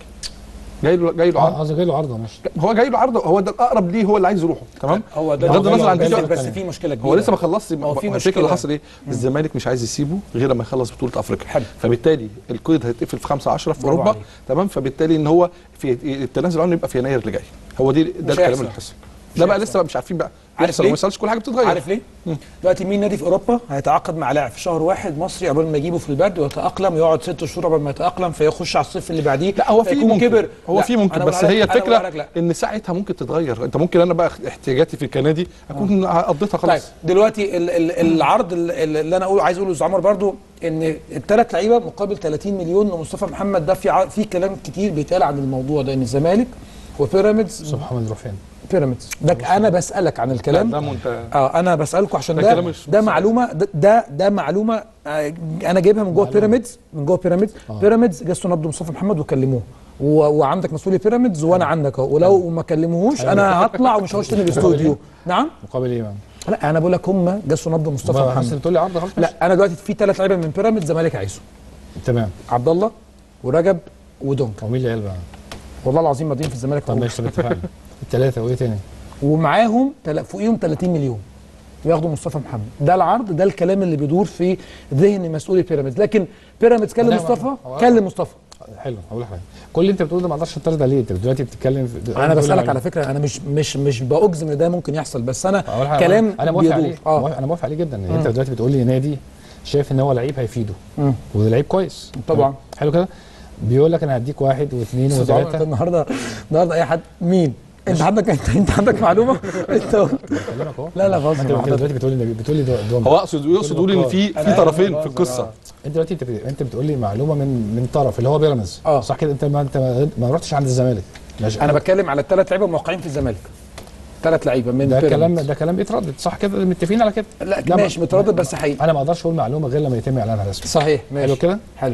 B: جاي له جاي له عرض
C: قصدي جاي له عرضه ماشي
B: هو جاي له عرض هو ده الاقرب ليه هو اللي عايز يروحه تمام
A: هو ده
B: بغض النظر عن
A: بس,
B: دي
A: بس في مشكله كبيره
B: هو لسه ما خلصش
A: هو في
B: الفكره
A: مشكلة.
B: اللي حصل ايه الزمالك مش عايز يسيبه غير لما يخلص بطوله افريقيا
A: حلو.
B: فبالتالي القيد هيتقفل في 5 10 في
A: برافو
B: اوروبا
A: عليك.
B: تمام فبالتالي ان هو في التنازل عنه يبقى في يناير اللي جاي هو دي ده الكلام
A: هيحصل.
B: اللي حصل ده بقى
A: هيحصل.
B: لسه بقى مش عارفين بقى
A: عارف
B: يحصل
A: ليه؟
B: وما يحصلش كل حاجه بتتغير
A: عارف ليه؟ دلوقتي مين نادي في اوروبا هيتعاقد مع لاعب في شهر واحد مصري قبل ما يجيبه في البرد ويتاقلم ويقعد ست شهور قبل ما يتاقلم فيخش على الصيف اللي بعديه
B: لا هو في
A: فيكون
B: ممكن
A: كبر
B: هو
A: لا،
B: في ممكن
A: أنا
B: بس
A: بقول لك-
B: هي
A: أنا بقول لك
B: الفكره
A: لا.
B: ان ساعتها ممكن تتغير انت ممكن انا بقى احتياجاتي في الكندي اكون قضيتها
A: طيب
B: خلاص
A: دلوقتي ال ال العرض ال- ال- اللي انا اقول عايز اقوله لعمر برضو ان الثلاث لعيبه مقابل 30 مليون لمصطفى محمد ده في ع- في كلام كتير بيتقال عن الموضوع ده ان الزمالك وبيراميدز
C: مصطفى محمد يروح فين؟
A: بيراميدز ده انا بسالك عن الكلام
B: ده منتهى
A: اه انا بسالكم عشان
B: ده
A: ده
B: كلام مش-
A: ده
B: مش
A: معلومه ده ده, ده معلومه آه انا جايبها من جوه بيراميدز من جوه بيراميدز بيراميدز جسوا نبض مصطفى محمد وكلموه و- وعندك مسؤولي بيراميدز وانا عندك اهو ولو ما كلموهوش انا هطلع ومش هخش تاني الاستوديو نعم
C: مقابل ايه بقى؟
A: لا انا بقول لك هم جسوا نبض مصطفى
C: بس
A: محمد
C: بتقول لي عرض خلاص
A: لا انا دلوقتي في ثلاث لعيبه من بيراميدز الزمالك عايزه
C: تمام
A: عبد الله ورجب ودونج
C: هو مين اللي قال بقى؟
A: والله العظيم ماضيين في الزمالك
C: طب ماشي طب اتفقنا الثلاثه وايه تاني؟
A: ومعاهم تل- فوقيهم 30 مليون وياخدوا مصطفى محمد ده العرض ده الكلام اللي بيدور في ذهن مسؤولي بيراميدز لكن بيراميدز كلم
C: لا،
A: مصطفى
C: هو-
A: كلم مصطفى
C: حلو هقول لك حاجه كل اللي انت بتقوله ده ما اقدرش اعترض عليه انت دلوقتي بتتكلم في
A: انا بسالك على فكره انا مش مش مش باجزم ان ده ممكن يحصل بس انا
C: أقول حاجة،
A: كلام
C: انا موافق
A: بيدور.
C: عليه
A: اه
C: موافق- انا موافق عليه جدا يعني انت دلوقتي بتقول لي نادي شايف ان هو لعيب هيفيده
A: مم.
C: وده لعيب كويس
A: طبعا.
C: حلو كده بيقول لك انا هديك واحد واثنين
A: أستاذ عمر، أنت
C: وثلاثه
A: النهارده النهارده اي حد مين انت عندك انت, انت عندك معلومه انت
C: بكلمك اهو
A: لا لا خلاص
C: انت
A: يا
C: انت
A: محمد.
C: دلوقتي بتقول لي بتقول لي ده- ده
B: هو اقصد يقصد يقول ان في
A: أنا
B: في
A: عارف
B: طرفين
A: أنا
B: في
A: بهزر،
B: القصه
A: آه.
C: انت دلوقتي انت انت بتقول لي معلومه من من طرف اللي هو بيراميدز
A: اه.
C: صح كده انت ما انت ما- ما رحتش عند الزمالك ماشي
A: انا بتكلم على الثلاث لعيبه موقعين في الزمالك ثلاث لعيبه من
C: ده كلام
A: بيراميدز.
C: ده كلام بيتردد صح كده متفقين على كده
A: لا
C: ما-
A: ماشي متردد بس حقيقي
C: انا ما اقدرش اقول معلومه غير لما يتم اعلانها رسمي
A: صحيح ماشي
C: حلو كده
A: حلو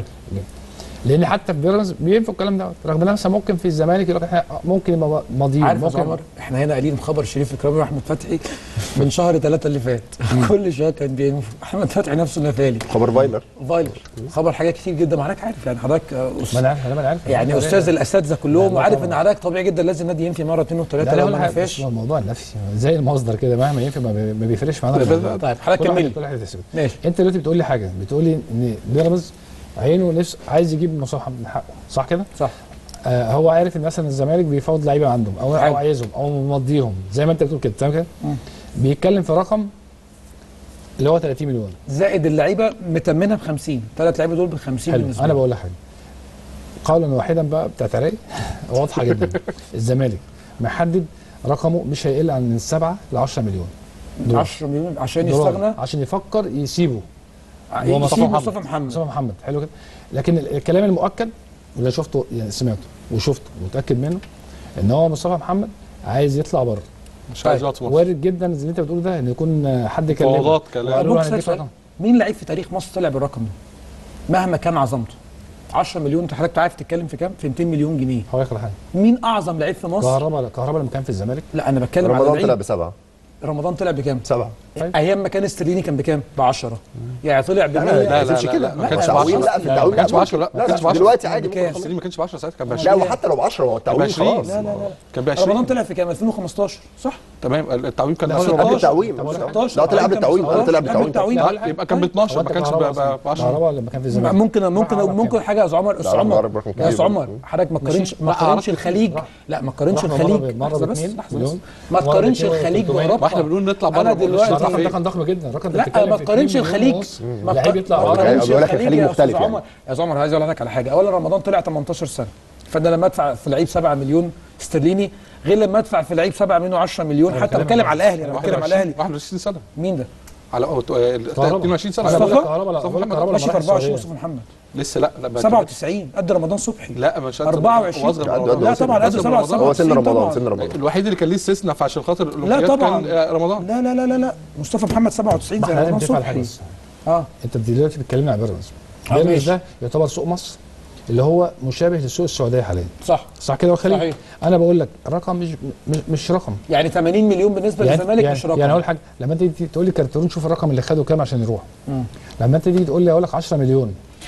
C: لان حتى في بيراميدز بينفوا الكلام دوت رغم ان مثلا ممكن في الزمالك يقول لك احنا ممكن يبقى ماضيين
A: عارف يا
C: ممكن
A: عمر احنا هنا قايلين خبر شريف اكرامي واحمد فتحي من شهر ثلاثة اللي فات كل شويه كان بينفع احمد فتحي نفسه نفالي
D: خبر فايلر
A: فايلر خبر حاجات كتير جدا ما حضرتك عارف يعني حضرتك آه، أس-
C: ما انا عارف انا عارف
A: يعني استاذ الاساتذه كلهم
C: لا،
A: وعارف
C: طبعا.
A: ان حضرتك طبيعي جدا لازم النادي ينفي مره اثنين
C: لا
A: وثلاثه
C: لا
A: لو
C: ولا
A: ما
C: حاجه
A: نفاش
C: بس هو الموضوع نفسي زي المصدر كده مهما ينفع ما بي- ما بيفرقش معانا الموضوع.
A: طيب حضرتك
C: كل واحد-
A: كملي
C: كل واحد يتسوي.
A: ماشي
C: انت دلوقتي بتقول لي حاجه بتقول لي ان بيراميدز عينه نفس عايز يجيب مصطفى محمد من حقه صح كده؟
A: صح
C: آه هو عارف ان مثلا الزمالك بيفاوض لعيبه عندهم او
A: حلو.
C: او عايزهم او ممضيهم زي ما انت بتقول كده تمام كده؟ بيتكلم في رقم اللي هو 30 مليون
A: زائد اللعيبه متمنها ب 50 ثلاث لعيبه دول ب 50
C: حلو
A: بالنسبه
C: انا
A: لي.
C: بقول لك حاجه قولا واحدا بقى بتاعت عراقي واضحه جدا الزمالك محدد رقمه مش هيقل عن من 7 ل 10 مليون دولار.
A: 10 مليون عشان
C: دولار.
A: يستغنى
C: عشان يفكر يسيبه
A: يسيب
C: مصطفى
A: مصطفى محمد
C: مصطفى محمد حلو كده لكن ال- الكلام المؤكد واللي شفته يعني سمعته وشفته ومتاكد منه ان هو مصطفى محمد عايز يطلع بره
B: مش عايز يقعد في مصر
C: وارد جدا زي اللي انت بتقوله ده ان يكون حد كلمه
B: مفاوضات كلام
C: وقال له
A: ممكن
C: هنديك
A: أسأل
C: رقم.
A: مين لعيب في تاريخ مصر طلع بالرقم ده مهما كان عظمته 10 مليون انت حضرتك عارف تتكلم في كام في 200 مليون جنيه
C: هقول لك على حاجه
A: مين اعظم لعيب في مصر
C: كهربا كهربا لما كان في الزمالك
A: لا انا بتكلم على
D: رمضان طلع
A: لعيب
D: بسبعه
A: رمضان طلع بكام
D: سبعه
C: طيب.
A: ايام ما كان استرليني كان بكام ب 10 يعني طلع ب
D: لا
B: لا لا
D: يزيدش
B: لا
D: كده
B: لا ما كانش ب
D: التعويم
B: 10
D: لا في التعويم
B: ما كانش ب 10 لا
D: لا
B: ما كانش ب
D: لا
B: 10
D: دلوقتي عادي
A: بكام؟
D: ممكن
B: السليم ما كانش ب 10 ساعتها كان ب
D: لا
B: 20
D: وحتى لو ب 10 هو التعويم
B: 20.
D: خلاص
A: لا لا لا
B: كان ب
A: رمضان
B: 20
A: طلع في كام 2015 صح
B: تمام التعويم كان
A: لا،
B: ب
A: هو
B: 10
D: قبل
A: 16.
D: التعويم
C: طب ولا
D: لا طلع قبل التعويم
A: آه،
D: طلع
A: قبل
D: بالتعويم
A: التعويم.
B: لا، يبقى كان ب 12
C: هو
B: ما
C: انت
B: كانش
C: كهربا
B: ب
C: أصلاً.
B: 10
C: كهربا لما كان في الزمالك
A: ممكن ممكن
C: راح على
A: ممكن
C: كام؟
A: حاجه يا عمر استاذ
D: لا،
A: عمر
D: رقم
A: يا
D: كبير
A: استاذ عمر
D: برضه.
A: حضرتك ما تقارنش ما
B: لا،
A: تقارنش
B: أعرف
A: الخليج
C: راح.
A: لا ما تقارنش
C: راح
A: الخليج
C: مرة ب- مرة
A: لحظة بس،
C: باتنين
A: لحظة
C: مليون.
A: بس. ما
C: مرة
A: تقارنش
C: باتنين
A: الخليج
C: وتلتمية.
A: باوروبا
B: واحنا بنقول نطلع
A: انا
B: بره
A: دلوقتي
C: الرقم ده كان ضخم جدا الرقم ده
A: لا
C: بتتكلم
A: ما
C: في
A: تقارنش
C: 2
A: الخليج
C: مليون ونص.
A: ما
C: لعيب يطلع
A: ما
D: هو
C: بره.
A: تقارنش
D: بيقول لك الخليج
A: يا
D: مختلف
A: أستاذ
D: يعني.
A: عمر يا أستاذ عمر عايز اقول لك على حاجه اولا رمضان طلع 18 سنه فانا لما ادفع في لعيب 7 مليون استرليني غير لما ادفع في لعيب 7 مليون 10 مليون
C: أنا
A: حتى
C: بتكلم
A: بتكلم
C: عن-
A: على الاهلي انا بتكلم على
B: 21
A: الاهلي
B: 21 سنه
A: مين ده؟
B: على أو- آه، 22 سنه
C: انا بقول لك
A: مصطفى؟
C: كهربا لا
B: مصطفى
C: بقول لك
B: محمد
C: كهربا
A: ماشي
C: لما
A: في
C: راح
A: 24
C: السعودية.
A: مصطفى محمد
B: لسه لا لا بقى
A: 97 قد رمضان صبحي
B: لا مش
A: 24.
B: لا
A: لا طبعا قد 97
D: هو سن رمضان
A: طبعاً.
D: سن رمضان
B: الوحيد اللي كان ليه استثناء فعشان خاطر
A: لا
B: الأولمبياد
A: طبعا
B: كان آه، رمضان
A: لا لا لا لا لا مصطفى محمد 97
C: ما
A: زي
C: احنا لازم
A: رمضان
C: نتفق على حاجه
A: صبحي
C: بس
A: اه
C: انت دلوقتي بتكلمني على بيراميدز
A: آه،
C: بيراميدز
A: ماشي.
C: ده يعتبر سوق مصر اللي هو مشابه لسوق السعوديه حاليا
A: صح
C: صح كده يا خالد
A: صحيح.
C: انا بقول لك رقم مش مش, مش رقم
A: يعني 80 مليون بالنسبه للزمالك
C: يعني
A: مش رقم
C: يعني اقول حاجه لما انت تيجي تقول لي كارترون شوف الرقم اللي خده كام عشان يروح لما انت تيجي تقول لي اقول لك 10 مليون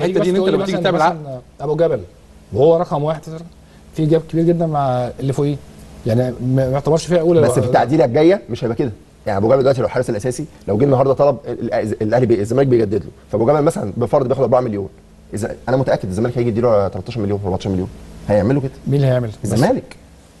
B: الحته
C: بس
B: دي ان انت
C: تقول لي
B: لما تيجي
C: مثلاً-
B: تعمل عقد
C: مثلاً ابو جبل وهو رقم واحد في جاب كبير جدا مع اللي فوقيه يعني ما ما يعتبرش فيها اولى
D: بس في التعديله الجايه مش هيبقى كده يعني ابو جبل دلوقتي لو الحارس الاساسي لو جه النهارده طلب ال- ال- الاهلي بي- الزمالك بيجدد له فابو جبل مثلا بفرض بياخد 4 مليون اذا انا متاكد الزمالك هيجي يديله 13 مليون 14 مليون هيعملوا كده
C: مين اللي هيعمل؟ بس-
D: الزمالك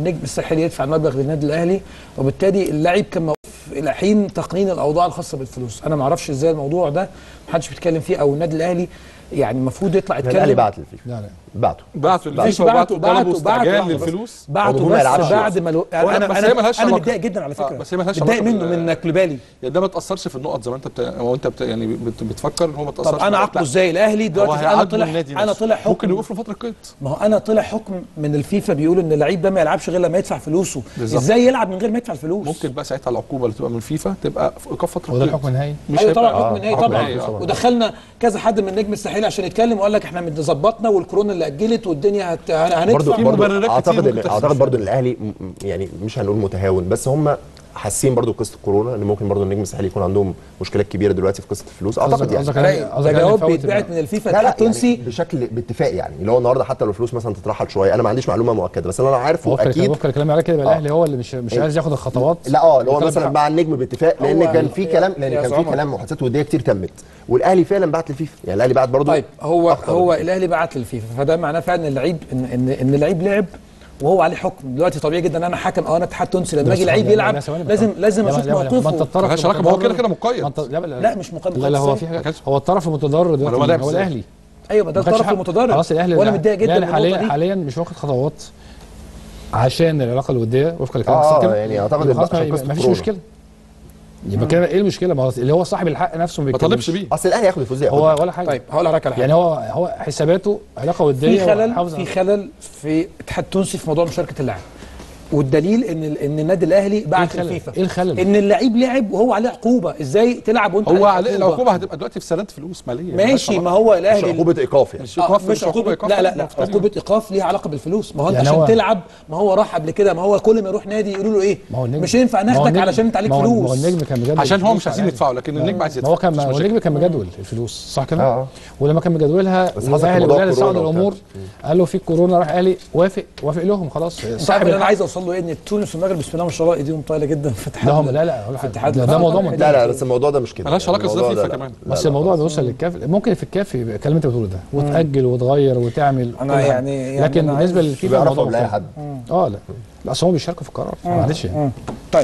A: النجم الساحلي يدفع المبلغ للنادي الاهلي وبالتالي اللاعب كان موقوف الى حين تقنين الاوضاع الخاصه بالفلوس انا ما اعرفش ازاي الموضوع ده محدش بيتكلم فيه او النادي الاهلي يعني المفروض يطلع
D: الاهلي
A: يتكلم
D: بعت للفيفا
C: لا لا
D: بعته
B: بعتوا
A: ماشي
B: الفيفا
A: بعتوا
B: وبعتوا طلبوا
A: بعتوا بعتوا
B: استعجال
A: لحظة بس.
B: للفلوس
A: بعتوا
D: هو ما
A: بس
D: يلعبش
A: بعد ما لو
B: هو لا،
A: انا
B: بس
A: انا
B: هي ملهاش
A: انا
B: علاقة.
A: متضايق جدا على
B: آه،
A: فكره
B: بس هي ملهاش
A: متضايق
B: علاقة
A: منه
B: بال-
A: من كلوبالي
B: يعني ده ما تاثرش في النقط زي ما انت بت... هو انت بت... يعني بت... بتفكر ان هو ما تاثرش
A: طب
B: في
A: انا
B: النقط.
A: عاقبه
B: لا.
A: ازاي الاهلي
B: هو
A: دلوقتي انا
B: هيعاقبه
A: طلع
B: النادي
A: انا
B: نفسه.
A: طلع حكم
B: ممكن يوقف له فتره قيد
A: ما هو انا طلع حكم من الفيفا بيقول ان اللعيب ده ما يلعبش غير لما يدفع فلوسه
B: بالظبط.
A: ازاي يلعب من غير ما يدفع الفلوس
B: ممكن بقى ساعتها العقوبه اللي تبقى من الفيفا تبقى في ايقاف فتره
C: وده
B: قيد.
C: الحكم النهائي
B: مش
A: ايوه طبعا
B: هيبقى
A: حكم نهائي
D: حكم
A: طبعا
B: نهائي، آه.
A: ودخلنا كذا حد من النجم الساحلي عشان يتكلم وقال لك احنا ظبطنا والكورونا اللي اجلت والدنيا هت... هن-
D: برضو
A: هندفع
B: في
D: برضو
B: مبررات كتير
D: اعتقد
B: ممكن
D: ان
B: تحصل
D: اعتقد
B: فيها.
D: برضو ان الاهلي م- م- يعني مش هنقول متهاون بس هم حاسين برضو قصه كورونا ان ممكن برضو النجم الساحلي يكون عندهم مشكلات كبيره دلوقتي في قصه الفلوس اعتقد
C: قصدك
D: يعني
C: قصدك
A: ده
C: قصدك يعني
A: جواب
C: فوت
A: بيتبعت
C: ال-
A: من الفيفا
D: لا لا
A: الاتحاد التونسي
D: يعني بشكل باتفاق يعني اللي هو النهارده حتى لو الفلوس مثلا تترحل شويه انا ما عنديش معلومه مؤكده بس اللي انا عارفه
C: وفق
D: اكيد
C: وفق الكلام على كده يبقى
D: آه.
C: الاهلي هو اللي مش مش عايز ياخد الخطوات
D: لا اه اللي هو
C: وكلام
D: مثلا
C: بتاع-
D: مع النجم باتفاق لان
A: هو-
D: كان في كلام لان
A: يا
D: كان في
A: عمر.
D: كلام محادثات وديه كتير تمت والاهلي فعلا بعت للفيفا يعني الاهلي بعت برضو
A: طيب هو
D: أخطر.
A: هو الاهلي بعت للفيفا فده معناه فعلا ان اللعيب ان ان, إن اللعيب لعب وهو عليه حكم دلوقتي طبيعي جدا انا حكم او انا اتحاد تونسي لما
C: بس
A: يجي لعيب
C: لا-
A: يلعب
C: لا، ثواني بس.
A: لازم لازم
C: لا،
A: اشوف
C: لا، لا، ما انت
A: موقفه
C: الطرف
B: ملهاش علاقة، ما هو كده كده
C: المتضرر-
B: مقيد.
C: ما انت- لا لا
A: لا مش مقيد
C: لا لا هو
A: مقيد
C: في
A: إزاي؟
C: حاجه هو الطرف المتضرر دلوقتي
B: هو لاعب
C: هو
B: إزاي؟
C: الاهلي
A: ايوه ما ده
C: ما كانش
A: الطرف
C: حق-
A: المتضرر
C: خلاص الاهلي
A: وانا متضايق جدا من
C: الأهلي
A: النقطه
C: حاليا
A: دي
C: حاليا مش واخد خطوات عشان العلاقه الوديه وفق الكلام
D: آه،
C: الساكن.
D: يعني أعتقد
C: يبقى خلاص
D: عشان
C: ما
D: قصة
C: ما فيش
D: كورونا.
C: مشكله يبقى كده ايه المشكله ما هو اللي هو صاحب الحق نفسه
B: ما طالبش بيه
D: اصل الاهلي ياخد الفلوس دي
C: هو
D: ياخدها.
C: ولا حاجه
A: طيب هقول لحضرتك على حاجه
C: يعني هو هو حساباته علاقه وديه
A: في خلل
C: وحافظ
A: في
C: على-
A: خلل في الاتحاد التونسي في موضوع مشاركه اللاعب والدليل ان ال- ان النادي الاهلي بعت
C: الخلل؟
A: الفيفا
C: إيه الخلل؟
A: ان اللعيب لعب وهو عليه عقوبه ازاي تلعب وانت
B: هو
A: عليك
B: عليه العقوبه هتبقى دلوقتي في سداد فلوس ماليه ملهاش
A: ماشي
B: علاقة.
A: ما هو
D: مش
A: الاهلي
D: عقوبه ايقاف يعني
B: مش
A: آه،
B: ايقاف
A: مش عقوبة
B: إيقاف
A: لا لا لا
B: مختلفة.
A: عقوبة ايقاف ليها علاقة بالفلوس ما هو انت
C: يعني
A: عشان
C: هو-
A: تلعب ما هو راح قبل كده ما هو كل ما يروح نادي يقولوا له ايه
C: ما هو النجم
A: مش هينفع
C: ما هو
A: ناخدك
C: النجم-
A: علشان انت عليك
C: ما هو- ما هو
A: فلوس
C: النجم كان مجدول
B: عشان هو
C: الفلوس
B: مش عايزين
C: على
B: يدفعوا لكن النجم عايز
C: ما
B: يدفع
C: هو كان
B: مش
C: ما هو
B: مشاكل.
C: النجم كان مجدول الفلوس صح كده؟
D: آه.
C: ولما كان مجدولها
D: بس حصل
C: والاهلي
D: موضوع
C: والاهلي صعد
D: كورونا
C: الامور قال له في كورونا راح الاهلي وافق وافق لهم خلاص
A: صاحب
C: صاحب
A: اللي انا
C: الحق
A: عايز اوصل له ايه ان تونس والمغرب بسم الله ما شاء الله ايديهم طايله جدا في
C: ده
A: اتحاد
C: هم لا لا أقول لك حاجة.
A: اتحاد
C: ده, ده
A: الكرة.
C: موضوع
A: لا،
C: منتهي
D: لا لا بس الموضوع ده مش كده
B: ملهاش علاقة
D: الموضوع
B: بالفيفا
D: ده لا.
B: كمان.
D: لا،
C: بس
D: لا،
C: الموضوع
D: خالص.
C: بيوصل للكاف ممكن في الكاف يبقى الكلام اللي انت بتقوله ده وتاجل وتغير وتعمل
A: أنا
C: كل حاجة.
A: يعني- يعني
C: لكن
A: أنا
C: بالنسبه
A: عايز-
C: للفيفا
D: بيعرفوا
C: الموضوع
D: من اي
C: مختلف.
D: حد
C: اه لا لا اصل هم بيشاركوا في القرار معلش يعني
A: طيب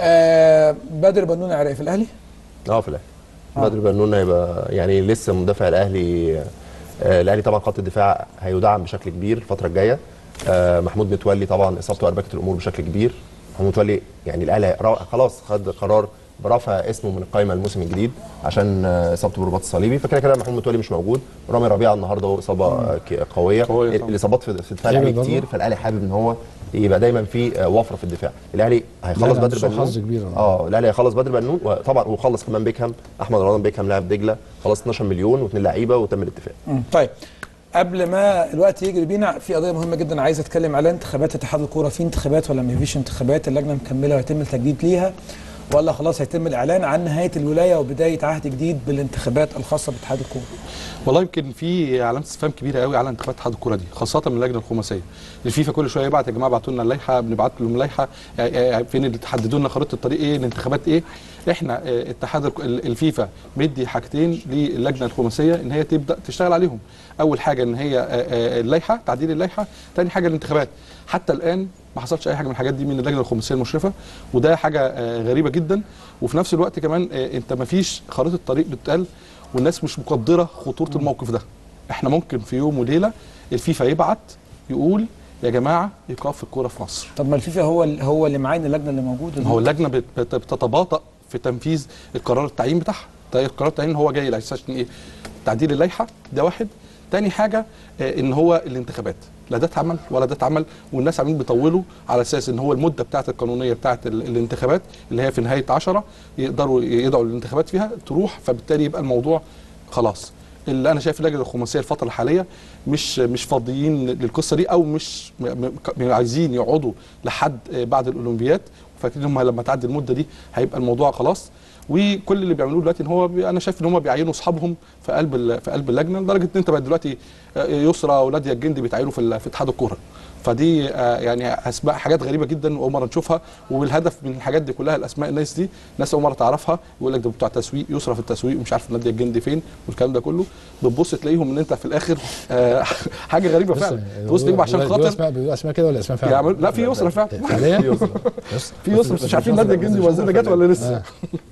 A: آه بدر بنون عراقي في الاهلي
D: اه في الاهلي بدر بنون هيبقى يعني لسه مدافع الاهلي آه الاهلي طبعا خط الدفاع هيدعم بشكل كبير الفتره الجايه آه محمود متولي طبعا اصابته اربكت الامور بشكل كبير محمود متولي يعني الاهلي را- خلاص خد قرار برفع اسمه من القائمه الموسم الجديد عشان آه، اصابته بالرباط الصليبي فكده كده محمود متولي مش موجود رامي ربيعه النهارده هو اصابه آه، ك- قويه
B: قوية طبعا.
D: الاصابات في في الدفاع
C: جامد
D: الاهلي
C: برضه.
D: كتير فالاهلي حابب ان هو يبقى دايما في آه، وفره في الدفاع الاهلي هيخلص
C: لا،
D: بدر
C: سوء
D: بنون
C: حظ كبير.
D: اه الاهلي هيخلص بدر بنون وطبعا وخلص كمان بيكهام احمد رمضان بيكهام لاعب دجله خلاص 12 مليون واثنين لعيبه وتم الاتفاق
A: طيب قبل ما الوقت يجري بينا في قضيه مهمه جدا عايز اتكلم عليها انتخابات اتحاد الكوره في انتخابات ولا ما فيش انتخابات اللجنه مكمله ويتم التجديد ليها ولا خلاص هيتم الاعلان عن نهايه الولايه وبدايه عهد جديد بالانتخابات الخاصه باتحاد الكوره
B: والله يمكن في علامه استفهام كبيره قوي على انتخابات اتحاد الكوره دي خاصه من اللجنه الخماسيه الفيفا كل شويه يبعت يا جماعه ابعتوا لنا اللائحه بنبعت لهم اللائحه يعني- يعني فين اللي تحددوا لنا خريطه الطريق ايه الانتخابات ايه احنا آه، اتحاد الك- ال- الفيفا مدي حاجتين للجنه الخماسيه ان هي تبدا تشتغل عليهم اول حاجه ان هي آه، آه، اللائحه تعديل اللائحه ثاني حاجه الانتخابات حتى الان ما حصلش اي حاجه من الحاجات دي من اللجنه الخماسيه المشرفه وده حاجه آه، غريبه جدا وفي نفس الوقت كمان آه، انت ما فيش خريطه طريق بتتقال والناس مش مقدره خطوره الموقف ده احنا ممكن في يوم وليله الفيفا يبعت يقول يا جماعه ايقاف الكوره في مصر
A: طب ما الفيفا هو ال- هو اللي معين اللجنه اللي موجوده دي.
B: هو اللجنه بت- بت- بتتباطأ في تنفيذ القرار التعيين بتاعها طيب القرار التعيين هو جاي على اساس إن ايه تعديل اللائحه ده واحد تاني حاجه آه، ان هو الانتخابات لا ده اتعمل ولا ده اتعمل والناس عاملين بيطولوا على اساس ان هو المده بتاعت القانونيه بتاعت ال- الانتخابات اللي هي في نهايه 10 يقدروا يدعوا الانتخابات فيها تروح فبالتالي يبقى الموضوع خلاص اللي انا شايف اللجنه الخماسيه الفتره الحاليه مش مش فاضيين للقصه دي او مش م- م- ك- عايزين يقعدوا لحد آه، بعد الاولمبياد فاكرين هم لما تعدي المده دي هيبقى الموضوع خلاص وكل اللي بيعملوه دلوقتي ان هو بي انا شايف ان هم بيعينوا اصحابهم في قلب ال- في قلب اللجنه لدرجه ان انت بقى دلوقتي آه، يسرى وناديه الجندي بيتعينوا في ال- في اتحاد الكوره فدي آه، يعني اسماء حاجات غريبه جدا اول مره نشوفها والهدف من الحاجات دي كلها الاسماء الناس دي ناس اول مره تعرفها يقول لك ده بتوع تسويق يسرى في التسويق ومش عارف ناديه الجندي فين والكلام ده كله بتبص تلاقيهم ان انت في الاخر آه، حاجه غريبه فعلا تبص تلاقيهم عشان
C: بيقولوا
B: خاطر
C: اسماء بيقولوا اسماء كده ولا اسماء فعلا؟
B: يعمل لا في يسرى فعلا
C: حاليا
B: في يسرى بس مش عارفين ناديه الجندي وزير جت ولا لسه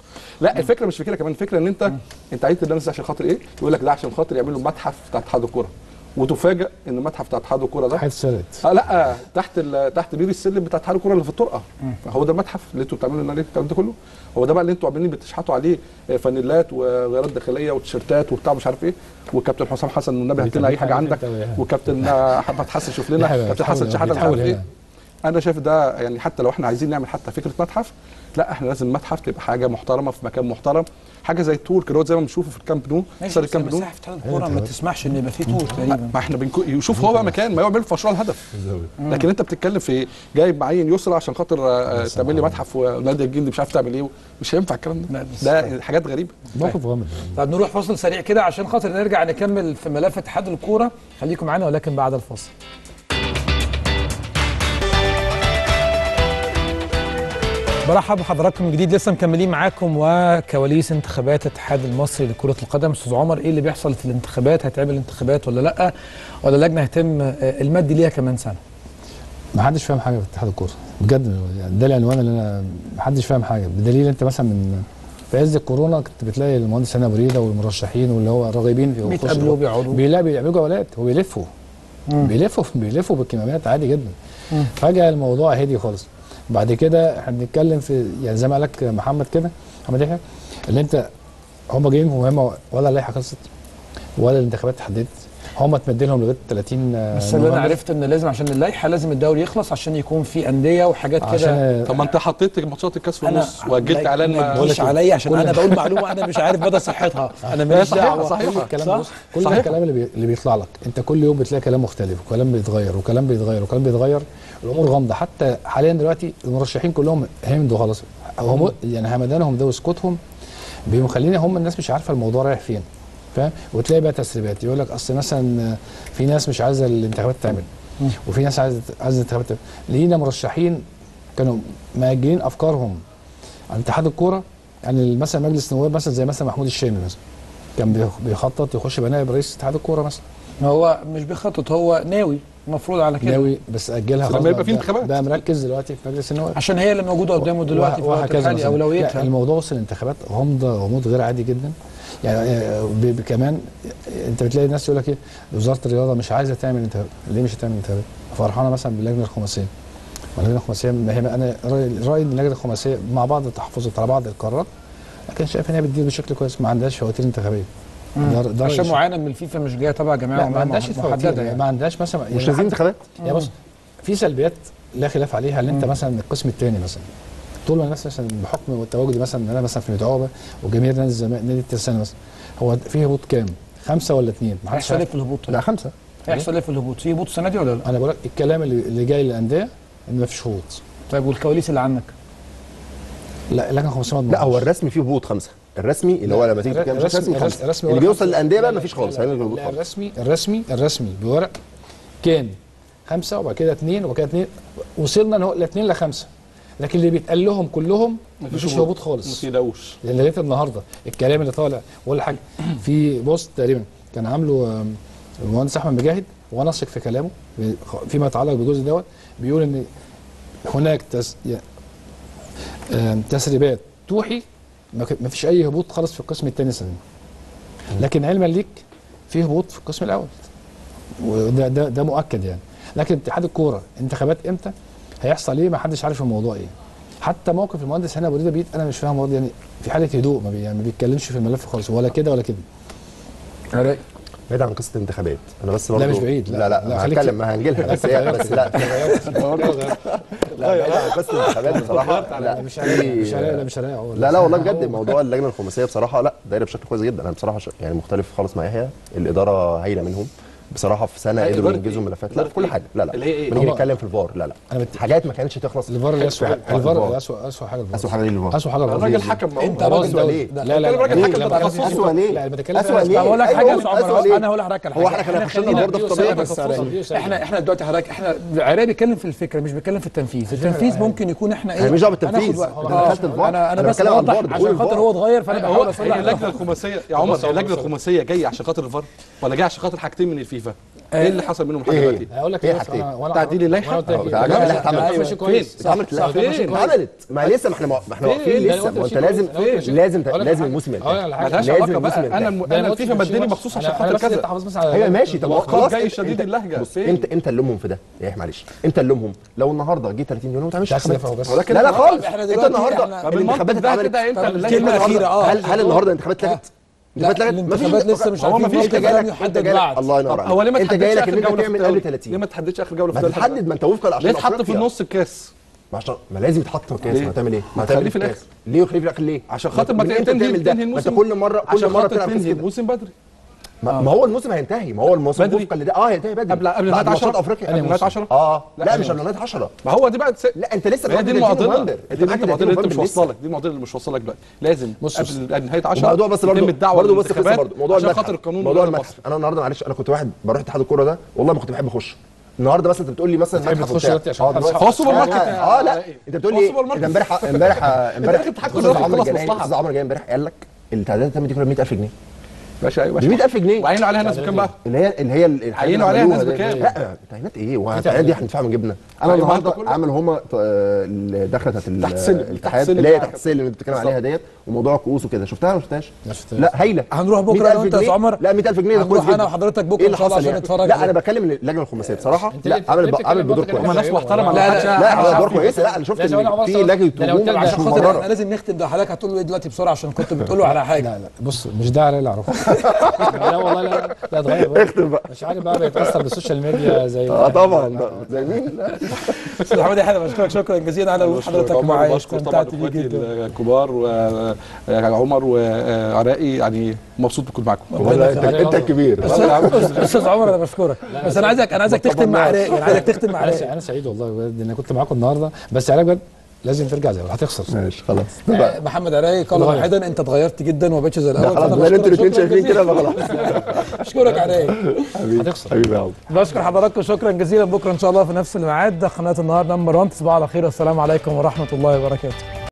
B: لا الفكره مش في كده كمان الفكره ان انت انت عايز الناس عشان خاطر ايه يقول لك ده عشان خاطر يعملوا متحف بتاع اتحاد الكوره وتفاجئ ان المتحف بتاع اتحاد الكوره ده
C: حيث سرقت
B: اه لا تحت ال- تحت بير السلم بتاع اتحاد الكوره اللي في الطرقه فهو ده المتحف اللي انتوا بتعملوا لنا عليه الكلام ده كله هو ده بقى اللي انتوا عاملين بتشحتوا عليه آه، فانيلات وغيارات داخليه وتيشيرتات وبتاع مش عارف ايه وكابتن حسام حسن والنبي هات لنا اي حاجه عندك وكابتن آه، احمد حسن شوف لنا
C: بيحاول-
B: كابتن حسن
C: بيحاول-
B: شحاته مش
C: بيحاول
B: عارف ايه
C: هنا.
B: انا شايف ده يعني حتى لو احنا عايزين نعمل حتى فكره متحف لا احنا لازم متحف تبقى حاجه محترمه في مكان محترم حاجه زي التور كده زي ما بنشوفه في الكامب نو
A: ماشي
B: استاد
A: بس
B: الكامب نو
A: مساحه اتحاد الكوره ما تسمحش ان يبقى فيه طول تقريبا
B: ما احنا بنكو... يشوف هو بقى مكان ما يعمل في مشروع الهدف لكن انت بتتكلم في جايب معين يسرى عشان خاطر آه، تعمل لي متحف ونادي الجندي مش عارف تعمل ايه مش هينفع الكلام
A: لا،
B: ده
A: بس-
B: ده حاجات غريبه
C: موقف غامض
A: طب نروح فاصل سريع كده عشان خاطر نرجع نكمل في ملف اتحاد الكوره خليكم معانا ولكن بعد الفاصل برحب بحضراتكم من جديد لسه مكملين معاكم وكواليس انتخابات الاتحاد المصري لكرة القدم استاذ عمر ايه اللي بيحصل في الانتخابات هتعمل انتخابات ولا لا ولا اللجنه هيتم آه، المد ليها كمان سنه
C: ما حدش فاهم حاجه في اتحاد الكوره بجد يعني ده العنوان اللي انا ما حدش فاهم حاجه بدليل انت مثلا من في عز الكورونا كنت بتلاقي المهندس هنا بريده والمرشحين واللي هو الراغبين في
A: بيتقابلوا وبيقعدوا
C: بيلاقي بيعملوا جولات وبيلفوا بيلفوا بيلفوا بالكمامات عادي جدا فجاه الموضوع هدي خالص بعد كده احنا بنتكلم في يعني زي ما قال لك محمد كده محمد يحيى اللي انت هم جايين مهمه ولا اللائحه خلصت ولا الانتخابات اتحددت هم اتمد لهم لغايه 30
A: بس اللي انا
C: نوفمبر
A: عرفت ان لازم عشان اللائحه لازم الدوري يخلص عشان يكون في انديه وحاجات كده
C: عشان
B: طب ما انت حطيت ماتشات الكاس في النص واجلت
A: لا-
B: اعلان
A: ما
B: ما
A: تجيش عليا عشان انا بقول معلومه انا مش عارف مدى صحتها انا ماليش
B: صحيحة،
A: دعوه
B: صحيحة.
C: كل الكلام
A: صح؟
C: بص كل
B: صحيح.
C: الكلام اللي, بي... اللي بيطلع لك انت كل يوم بتلاقي كلام مختلف وكلام بيتغير وكلام بيتغير وكلام بيتغير الامور غامضه حتى حاليا دلوقتي المرشحين كلهم همدوا خلاص هم يعني همدانهم ده وسكوتهم بيخليني هم الناس مش عارفه الموضوع رايح فين فاهم وتلاقي بقى تسريبات يقول لك اصل مثلا في ناس مش عايزه الانتخابات تعمل وفي ناس عايزه عايزه الانتخابات تعمل لقينا مرشحين كانوا مأجلين افكارهم عن اتحاد الكوره يعني مثلا مجلس النواب مثلا زي مثلا محمود الشامي مثلا كان بيخ- بيخطط يخش يبقى نائب رئيس اتحاد الكوره مثلا
A: هو مش بيخطط هو ناوي المفروض على كده
C: ناوي بس اجلها
B: بس
C: خلاص
B: لما يبقى
C: بقى-
B: في انتخابات.
C: بقى مركز دلوقتي في مجلس النواب
A: عشان هي اللي موجوده قدامه دلوقتي في الوقت
C: وهكذا
A: الحالي
C: مثلاً.
A: اولويتها
C: لا الموضوع وصل الانتخابات غامضه غموض غير عادي جدا يعني آه، ب- ب- كمان انت بتلاقي ناس يقول لك ايه وزاره الرياضه مش عايزه تعمل انتخابات ليه مش هتعمل انتخابات؟ فرحانه مثلا باللجنه الخماسيه واللجنه الخماسيه ما هي انا رايي رايي ان اللجنه الخماسيه مع بعض تحفظت على بعض القرارات لكن شايف ان هي بتدير بشكل كويس ما عندهاش فواتير انتخابيه ده ده رأيي
A: عشان
C: الشخصي.
A: معينه من الفيفا مش جايه تبع جماعه
C: لا ما عندهاش
A: محدده
C: فواتير
A: يعني
C: ما عندهاش مثلا
D: مش
C: يعني
D: عايزين
C: حتى-
D: انتخابات
C: يا بص في سلبيات لا خلاف عليها اللي انت مثلا القسم الثاني مثلا طول ما الناس مثلا بحكم تواجدي مثلا ان انا مثلا في متعوبه وجماهير نادي الزمالك نادي الترسانه مثلا هو في هبوط كام؟ خمسه ولا اثنين؟ ما حدش
A: هيحصل ايه
C: عارف.
A: في الهبوط
D: لا خمسه
A: هيحصل ايه في الهبوط في هبوط السنه دي ولا لا
C: انا بقول لك الكلام اللي, اللي جاي للانديه ان ما فيش هبوط
A: طيب والكواليس اللي عنك
C: لا لكن 500
D: لا هو الرسمي فيه هبوط خمسه الرسمي اللي هو لما تيجي تتكلم مش رسمي خمسه
C: الرسمي
D: اللي
C: ورق
D: بيوصل
C: خمسة.
D: للانديه بقى
C: لا،
D: مفيش
C: لا،
D: خالص
C: لا،
D: هيلغي الهبوط
C: لا
D: خالص
C: الرسمي الرسمي الرسمي بورق كان خمسه وبعد كده اثنين وبعد كده اثنين وصلنا ان هو لاثنين لخمسه لكن اللي بيتقال لهم كلهم مفيش هبوط
B: ما
C: خالص
B: تقلقوش
C: لان لغايه النهارده الكلام اللي طالع ولا حاجه في بوست تقريبا كان عامله آم، المهندس احمد مجاهد وانا اثق في كلامه فيما يتعلق بالجزء دوت بيقول ان هناك تس... يعني آم، تسريبات توحي ما ك- ما فيش اي هبوط خالص في القسم الثاني سنه لكن علما ليك في هبوط في القسم الاول وده ده ده مؤكد يعني لكن اتحاد الكوره انتخابات امتى هيحصل ايه ما حدش عارف الموضوع ايه حتى موقف المهندس هنا ابو ريده بيت انا مش فاهم برضه يعني في حاله هدوء ما, بي يعني ما بيتكلمش في الملف خالص ولا كده ولا كده
D: بعيد عن قصه الانتخابات انا بس
C: لا،
D: برضو
C: مش بعيد، لا.
D: لا لا,
C: لا،
D: لا
C: خليك
D: هتكلم
C: كده.
D: ما هنجيلها بس هي بس لا لا بعيد عن قصه الانتخابات بصراحه لا
C: مش عارف
D: في-
C: مش عارف لا مش عارف هو-
D: لا لا والله بجد موضوع اللجنه الخماسيه بصراحه لا دايره بشكل كويس جدا انا بصراحه ش- يعني مختلف خالص مع يحيى الاداره هايله منهم بصراحه في سنه
B: هاي
D: قدروا
B: إدارة
D: ينجزوا
B: إيه؟
D: ملفات لا
B: إدارة
D: في كل
B: إيه؟
D: حاجه لا لا
B: اللي هي إيه؟
D: بنيجي
C: هو-
D: نتكلم في الفار لا لا
C: انا بت...
D: حاجات ما كانتش تخلص
C: الفار اللي اسوء
D: الفار.
C: الفار اسوء اسوء حاجه الفار
D: اسوء حاجه ليه الفار
C: اسوء حاجه الفار
B: الراجل حكم ما هو-
A: انت
C: خلاص
A: راجل
C: ده-
D: ليه؟
C: لا لا لا
B: الراجل
C: لا،
B: حكم
C: لا،
B: ده
C: لا،
B: تخصصه.
D: اسوء ليه
C: لا بتكلم
D: اسوء
C: في-
D: ليه
A: بقول لك
D: أيوة،
A: حاجه يا أستاذ
D: أسوأ
A: عمر
D: ليه؟
A: انا هقول لحضرتك على
D: هو
A: حاجه
D: احنا كنا خشنا
A: خلينا-
D: النهارده في طبيعي
C: بس على-
A: احنا احنا دلوقتي حضرتك احنا عراقي بيتكلم في الفكره مش بيتكلم في التنفيذ التنفيذ ممكن يكون احنا ايه
D: أنا مش دعوة
A: هناخد
D: بالتنفيذ.
A: وقت.
D: أنا
A: آه،
D: دخلت الفار.
A: انا انا
D: أنا
A: بس
D: بتكلم عن
A: بوضح
D: الفار،
A: عشان
D: بقول
A: خاطر
D: الفار.
A: هو اتغير فانا
B: هو
A: بحاول
B: هي
A: اصلح
B: اللجنه الخماسيه يا عمر
C: بص،
B: اللجنه
C: بص.
B: الخماسيه جايه عشان خاطر الفار ولا جايه عشان خاطر حاجتين من الفيفا ايه اللي حصل منهم لحد
D: إيه هي؟
B: دلوقتي
C: هقول لك
D: إيه
C: إيه،
D: حاجتين؟
C: وأنا- وأنا-
B: تعديل اللائحة؟
C: وأنا قلت لك
D: أه،
C: إيه.
D: تعديل
C: لا،
D: اللائحة
C: لا،
D: اتعملت.
C: ماشي كويس
B: فين؟
C: صح،
D: اتعملت
C: صح،
D: لا
C: ماشي
B: فين؟
C: كويس.
D: اتعملت ما لسه ما احنا ما احنا واقفين
C: فين؟
D: لسه ما انت لازم لازم لازم الموسم
C: أقول لك
D: ينتهي
C: على حاجة.
B: ملهاش
D: لازم
B: علاقه
D: الموسم
B: بقى انا
D: ينتهي.
B: انا الفيفا مديني مخصوص عشان خاطر كذا
D: ايوه ماشي طب ما
B: الوقت
D: خلاص
B: جاي
D: انت-
B: شديد اللهجة.
D: بص
B: فين؟
D: انت انت نلومهم في ده ايه معلش انت نلومهم لو النهارده جه 30 يونيو ما تعملش
C: عايز
D: انتخابات.
C: تدافع بس.
B: هو ده كده
D: لا لا
B: النهاردة.
D: خالص
A: احنا
D: انت
A: دلوقتي
D: النهارده
A: احنا-
B: طب
D: الانتخابات
B: المنطق ده
D: اتعملت
B: كده انت
A: طب
B: اللي
A: الكلمة
B: لازم
A: الأخيرة، اه.
D: هل هل النهارده الانتخابات
A: آه.
D: اتلغت؟
A: لا
D: الانتخابات اتلغت؟ مفيش-
A: الانتخابات لسه مش
D: هو
A: عارفين
D: مفيش
A: موقف
D: انت جايلك
A: لم
D: انت
A: يحدد
D: جايلك
A: بعد
D: الله ينور
B: طب هو ليه ما
D: عليك انت
B: تحددش
D: جايلك
B: اخر
D: ان انت
B: جوله في
D: تعمل
B: الدوري
D: قبل 30
B: ليه ما تحددش اخر جوله في
D: ما
B: الدوري
D: تحدد ما انت وفقا
B: ليه
D: عشان
B: تحط في
D: أفريقيا.
B: النص الكاس
D: ما عشان ما لازم يتحط في الكاس
B: ليه؟
D: ما هتعمل ايه؟
B: ما
D: هتعمل
B: تخليه في
D: الكاس.
B: الآخر.
D: ليه وخليه في الاخر ليه؟
B: عشان خاطر ما
D: من امتى
B: تنهي
D: بتعمل ده؟
B: تنهي
D: ما انت
B: الموسم
D: كل مره كل
B: عشان
D: مره
B: خاطر
D: بتلعب
B: تنهي
D: كده
B: الموسم بدري
D: ما ما هو الموسم هينتهي ما هو الموسم
B: بدري.
D: وفقا لده اه هينتهي بدري
B: قبل قبل
D: بعد
B: نهايه
D: ماتشات
B: 10
D: افريقيا
B: قبل نهايه 10
D: اه
B: لا،
D: لا
B: قبل
D: مش قبل نهايه 10
B: ما هو دي بقى س...
D: لا انت لسه
B: ما هي دي
D: لغاية 30
B: المعضله
D: نوفمبر.
B: دي انت المعضله اللي انت مش
D: نوفمبر
B: واصله
D: لسه.
B: لك دي المعضله اللي مش واصله لك دلوقتي لازم
C: بص، بص.
B: قبل نهايه 10
D: وموضوع بس برضه
B: يتم الدعوه
D: برضه بس قصه
B: للانتخابات
D: برضه موضوع
B: عشان
D: المدحت.
B: خاطر القانون
D: موضوع
B: الوضع
D: المدحت
B: المصري.
D: انا النهارده معلش انا كنت واحد بروح اتحاد الكوره ده والله ما كنت بحب اخش النهارده مثلا انت بتقول لي مثلا
C: بتحب
D: متحف
C: تخش
D: وبتاع.
C: دلوقتي عشان
D: اه
C: حد
D: دلوقتي-
B: هو السوبر ماركت
D: اه
B: يا-
D: اه لا انت بتقول
B: هو
D: لي
B: السوبر ماركت.
D: انت امبارح امبارح امبارح
B: داخل تحكم
D: استاذ
B: دلوقتي
D: عمرو
B: خلاص
D: الجنايني
B: مصلحة.
D: استاذ عمرو جاي امبارح قال لك التعدادات التامه دي كلها ب 100000 جنيه
B: باشا ايوه
D: ب 100000 جنيه
B: وعينوا عليها ناس بكام بقى؟
D: اللي هي اللي هي الحاجات اللي
B: عينوا عليها
D: عملوها
B: الناس
D: دي.
B: بكام؟
D: لا تعيينات ايه والتعيينات دي هندفعها من جبنا انا
B: أيوة، ما
D: النهارده
B: أنت كله.
D: عمل هما الدخله بتاعت ال-
B: تحت السلم، تحت
D: الاتحاد
B: السلم
D: اللي هي
B: بتاعك.
D: تحت السلم اللي انت بتتكلم عليها ديت وموضوع الكؤوس وكده شفتها ولا ما شفتهاش؟
C: ما شفتهاش.
D: لا هايله
A: هنروح بكرة
D: 100,000
A: أنا وأنت يا
D: جنيه.
A: عمر.
D: لا 100000 جنيه ده
A: هنروح
D: كويس
A: أنا
D: جدا.
A: وحضرتك بكرة
D: ايه
A: إن
D: اللي
A: شاء الله
D: حصل
A: عشان
D: يعني؟
A: نتفرج
D: لا
A: عليه.
D: انا بكلم اللجنه الخماسيه بصراحه
C: انت
D: لا
C: ليه-
D: عامل
C: ليه بتتكلم
D: عامل
C: برضه
D: بدور
C: كده
D: كويس
B: هم ناس
C: أيوة،
B: محترمه
C: والله.
B: ما
D: لا
B: حدش
D: لا لا
C: عارف
D: دور
C: فيه.
D: كويسه لا انا شفت
C: لازم أنا
D: إن
C: عمر
D: في
C: صلاح.
D: لجنه
C: ده لو
D: هجوم
C: قلت-
D: مش
A: عشان خاطر
D: مبرره
A: احنا لازم نختم ده حضرتك هتقول له ايه دلوقتي بسرعه عشان كنت بتقول له على حاجه
C: لا لا بص مش ده عليه اللي اعرفه لا والله لا لا اتغير بقى
D: اختم بقى
C: مش عارف بقى بيتاثر بالسوشيال ميديا زي
D: اه طبعا زي مين؟
A: استاذ محمد احنا بشكرك شكرا جزيلا على وجود حضرتك
B: عمر
A: معايا
B: وبشكر طبعا
A: استمتعت بيه
B: اخواتي
A: جدا
B: الكبار وعمر وعراقي يعني مبسوط بكون معاكم
D: والله انت انت الكبير
A: استاذ استاذ عمر انا بشكرك بس انا عايزك انا عايزك تختم مع عراقي انا عايزك تختم مع
C: انا
A: عراقي
C: انا سعيد والله بجد ان كنت معاكم النهارده بس علاء بجد لازم ترجع زي هتخسر
D: ماشي خلاص
A: آه، محمد عراقي قال
C: اتغير.
A: واحدا انت اتغيرت جدا وما بقتش زي الاول
D: خلاص
A: فأنا
D: بقى انتوا
A: بشكرك
D: الاثنين
A: شكراً
D: شايفين كده
A: جزيلاً.
D: يبقى خلاص
A: بشكرك عراقي
C: هتخسر
D: حبيبي يا عمر
A: بشكر حضراتكم شكرا جزيلا بكره ان شاء الله في نفس الميعاد ده قناه النهار نمبر 1 تصبحوا على خير والسلام عليكم ورحمه الله وبركاته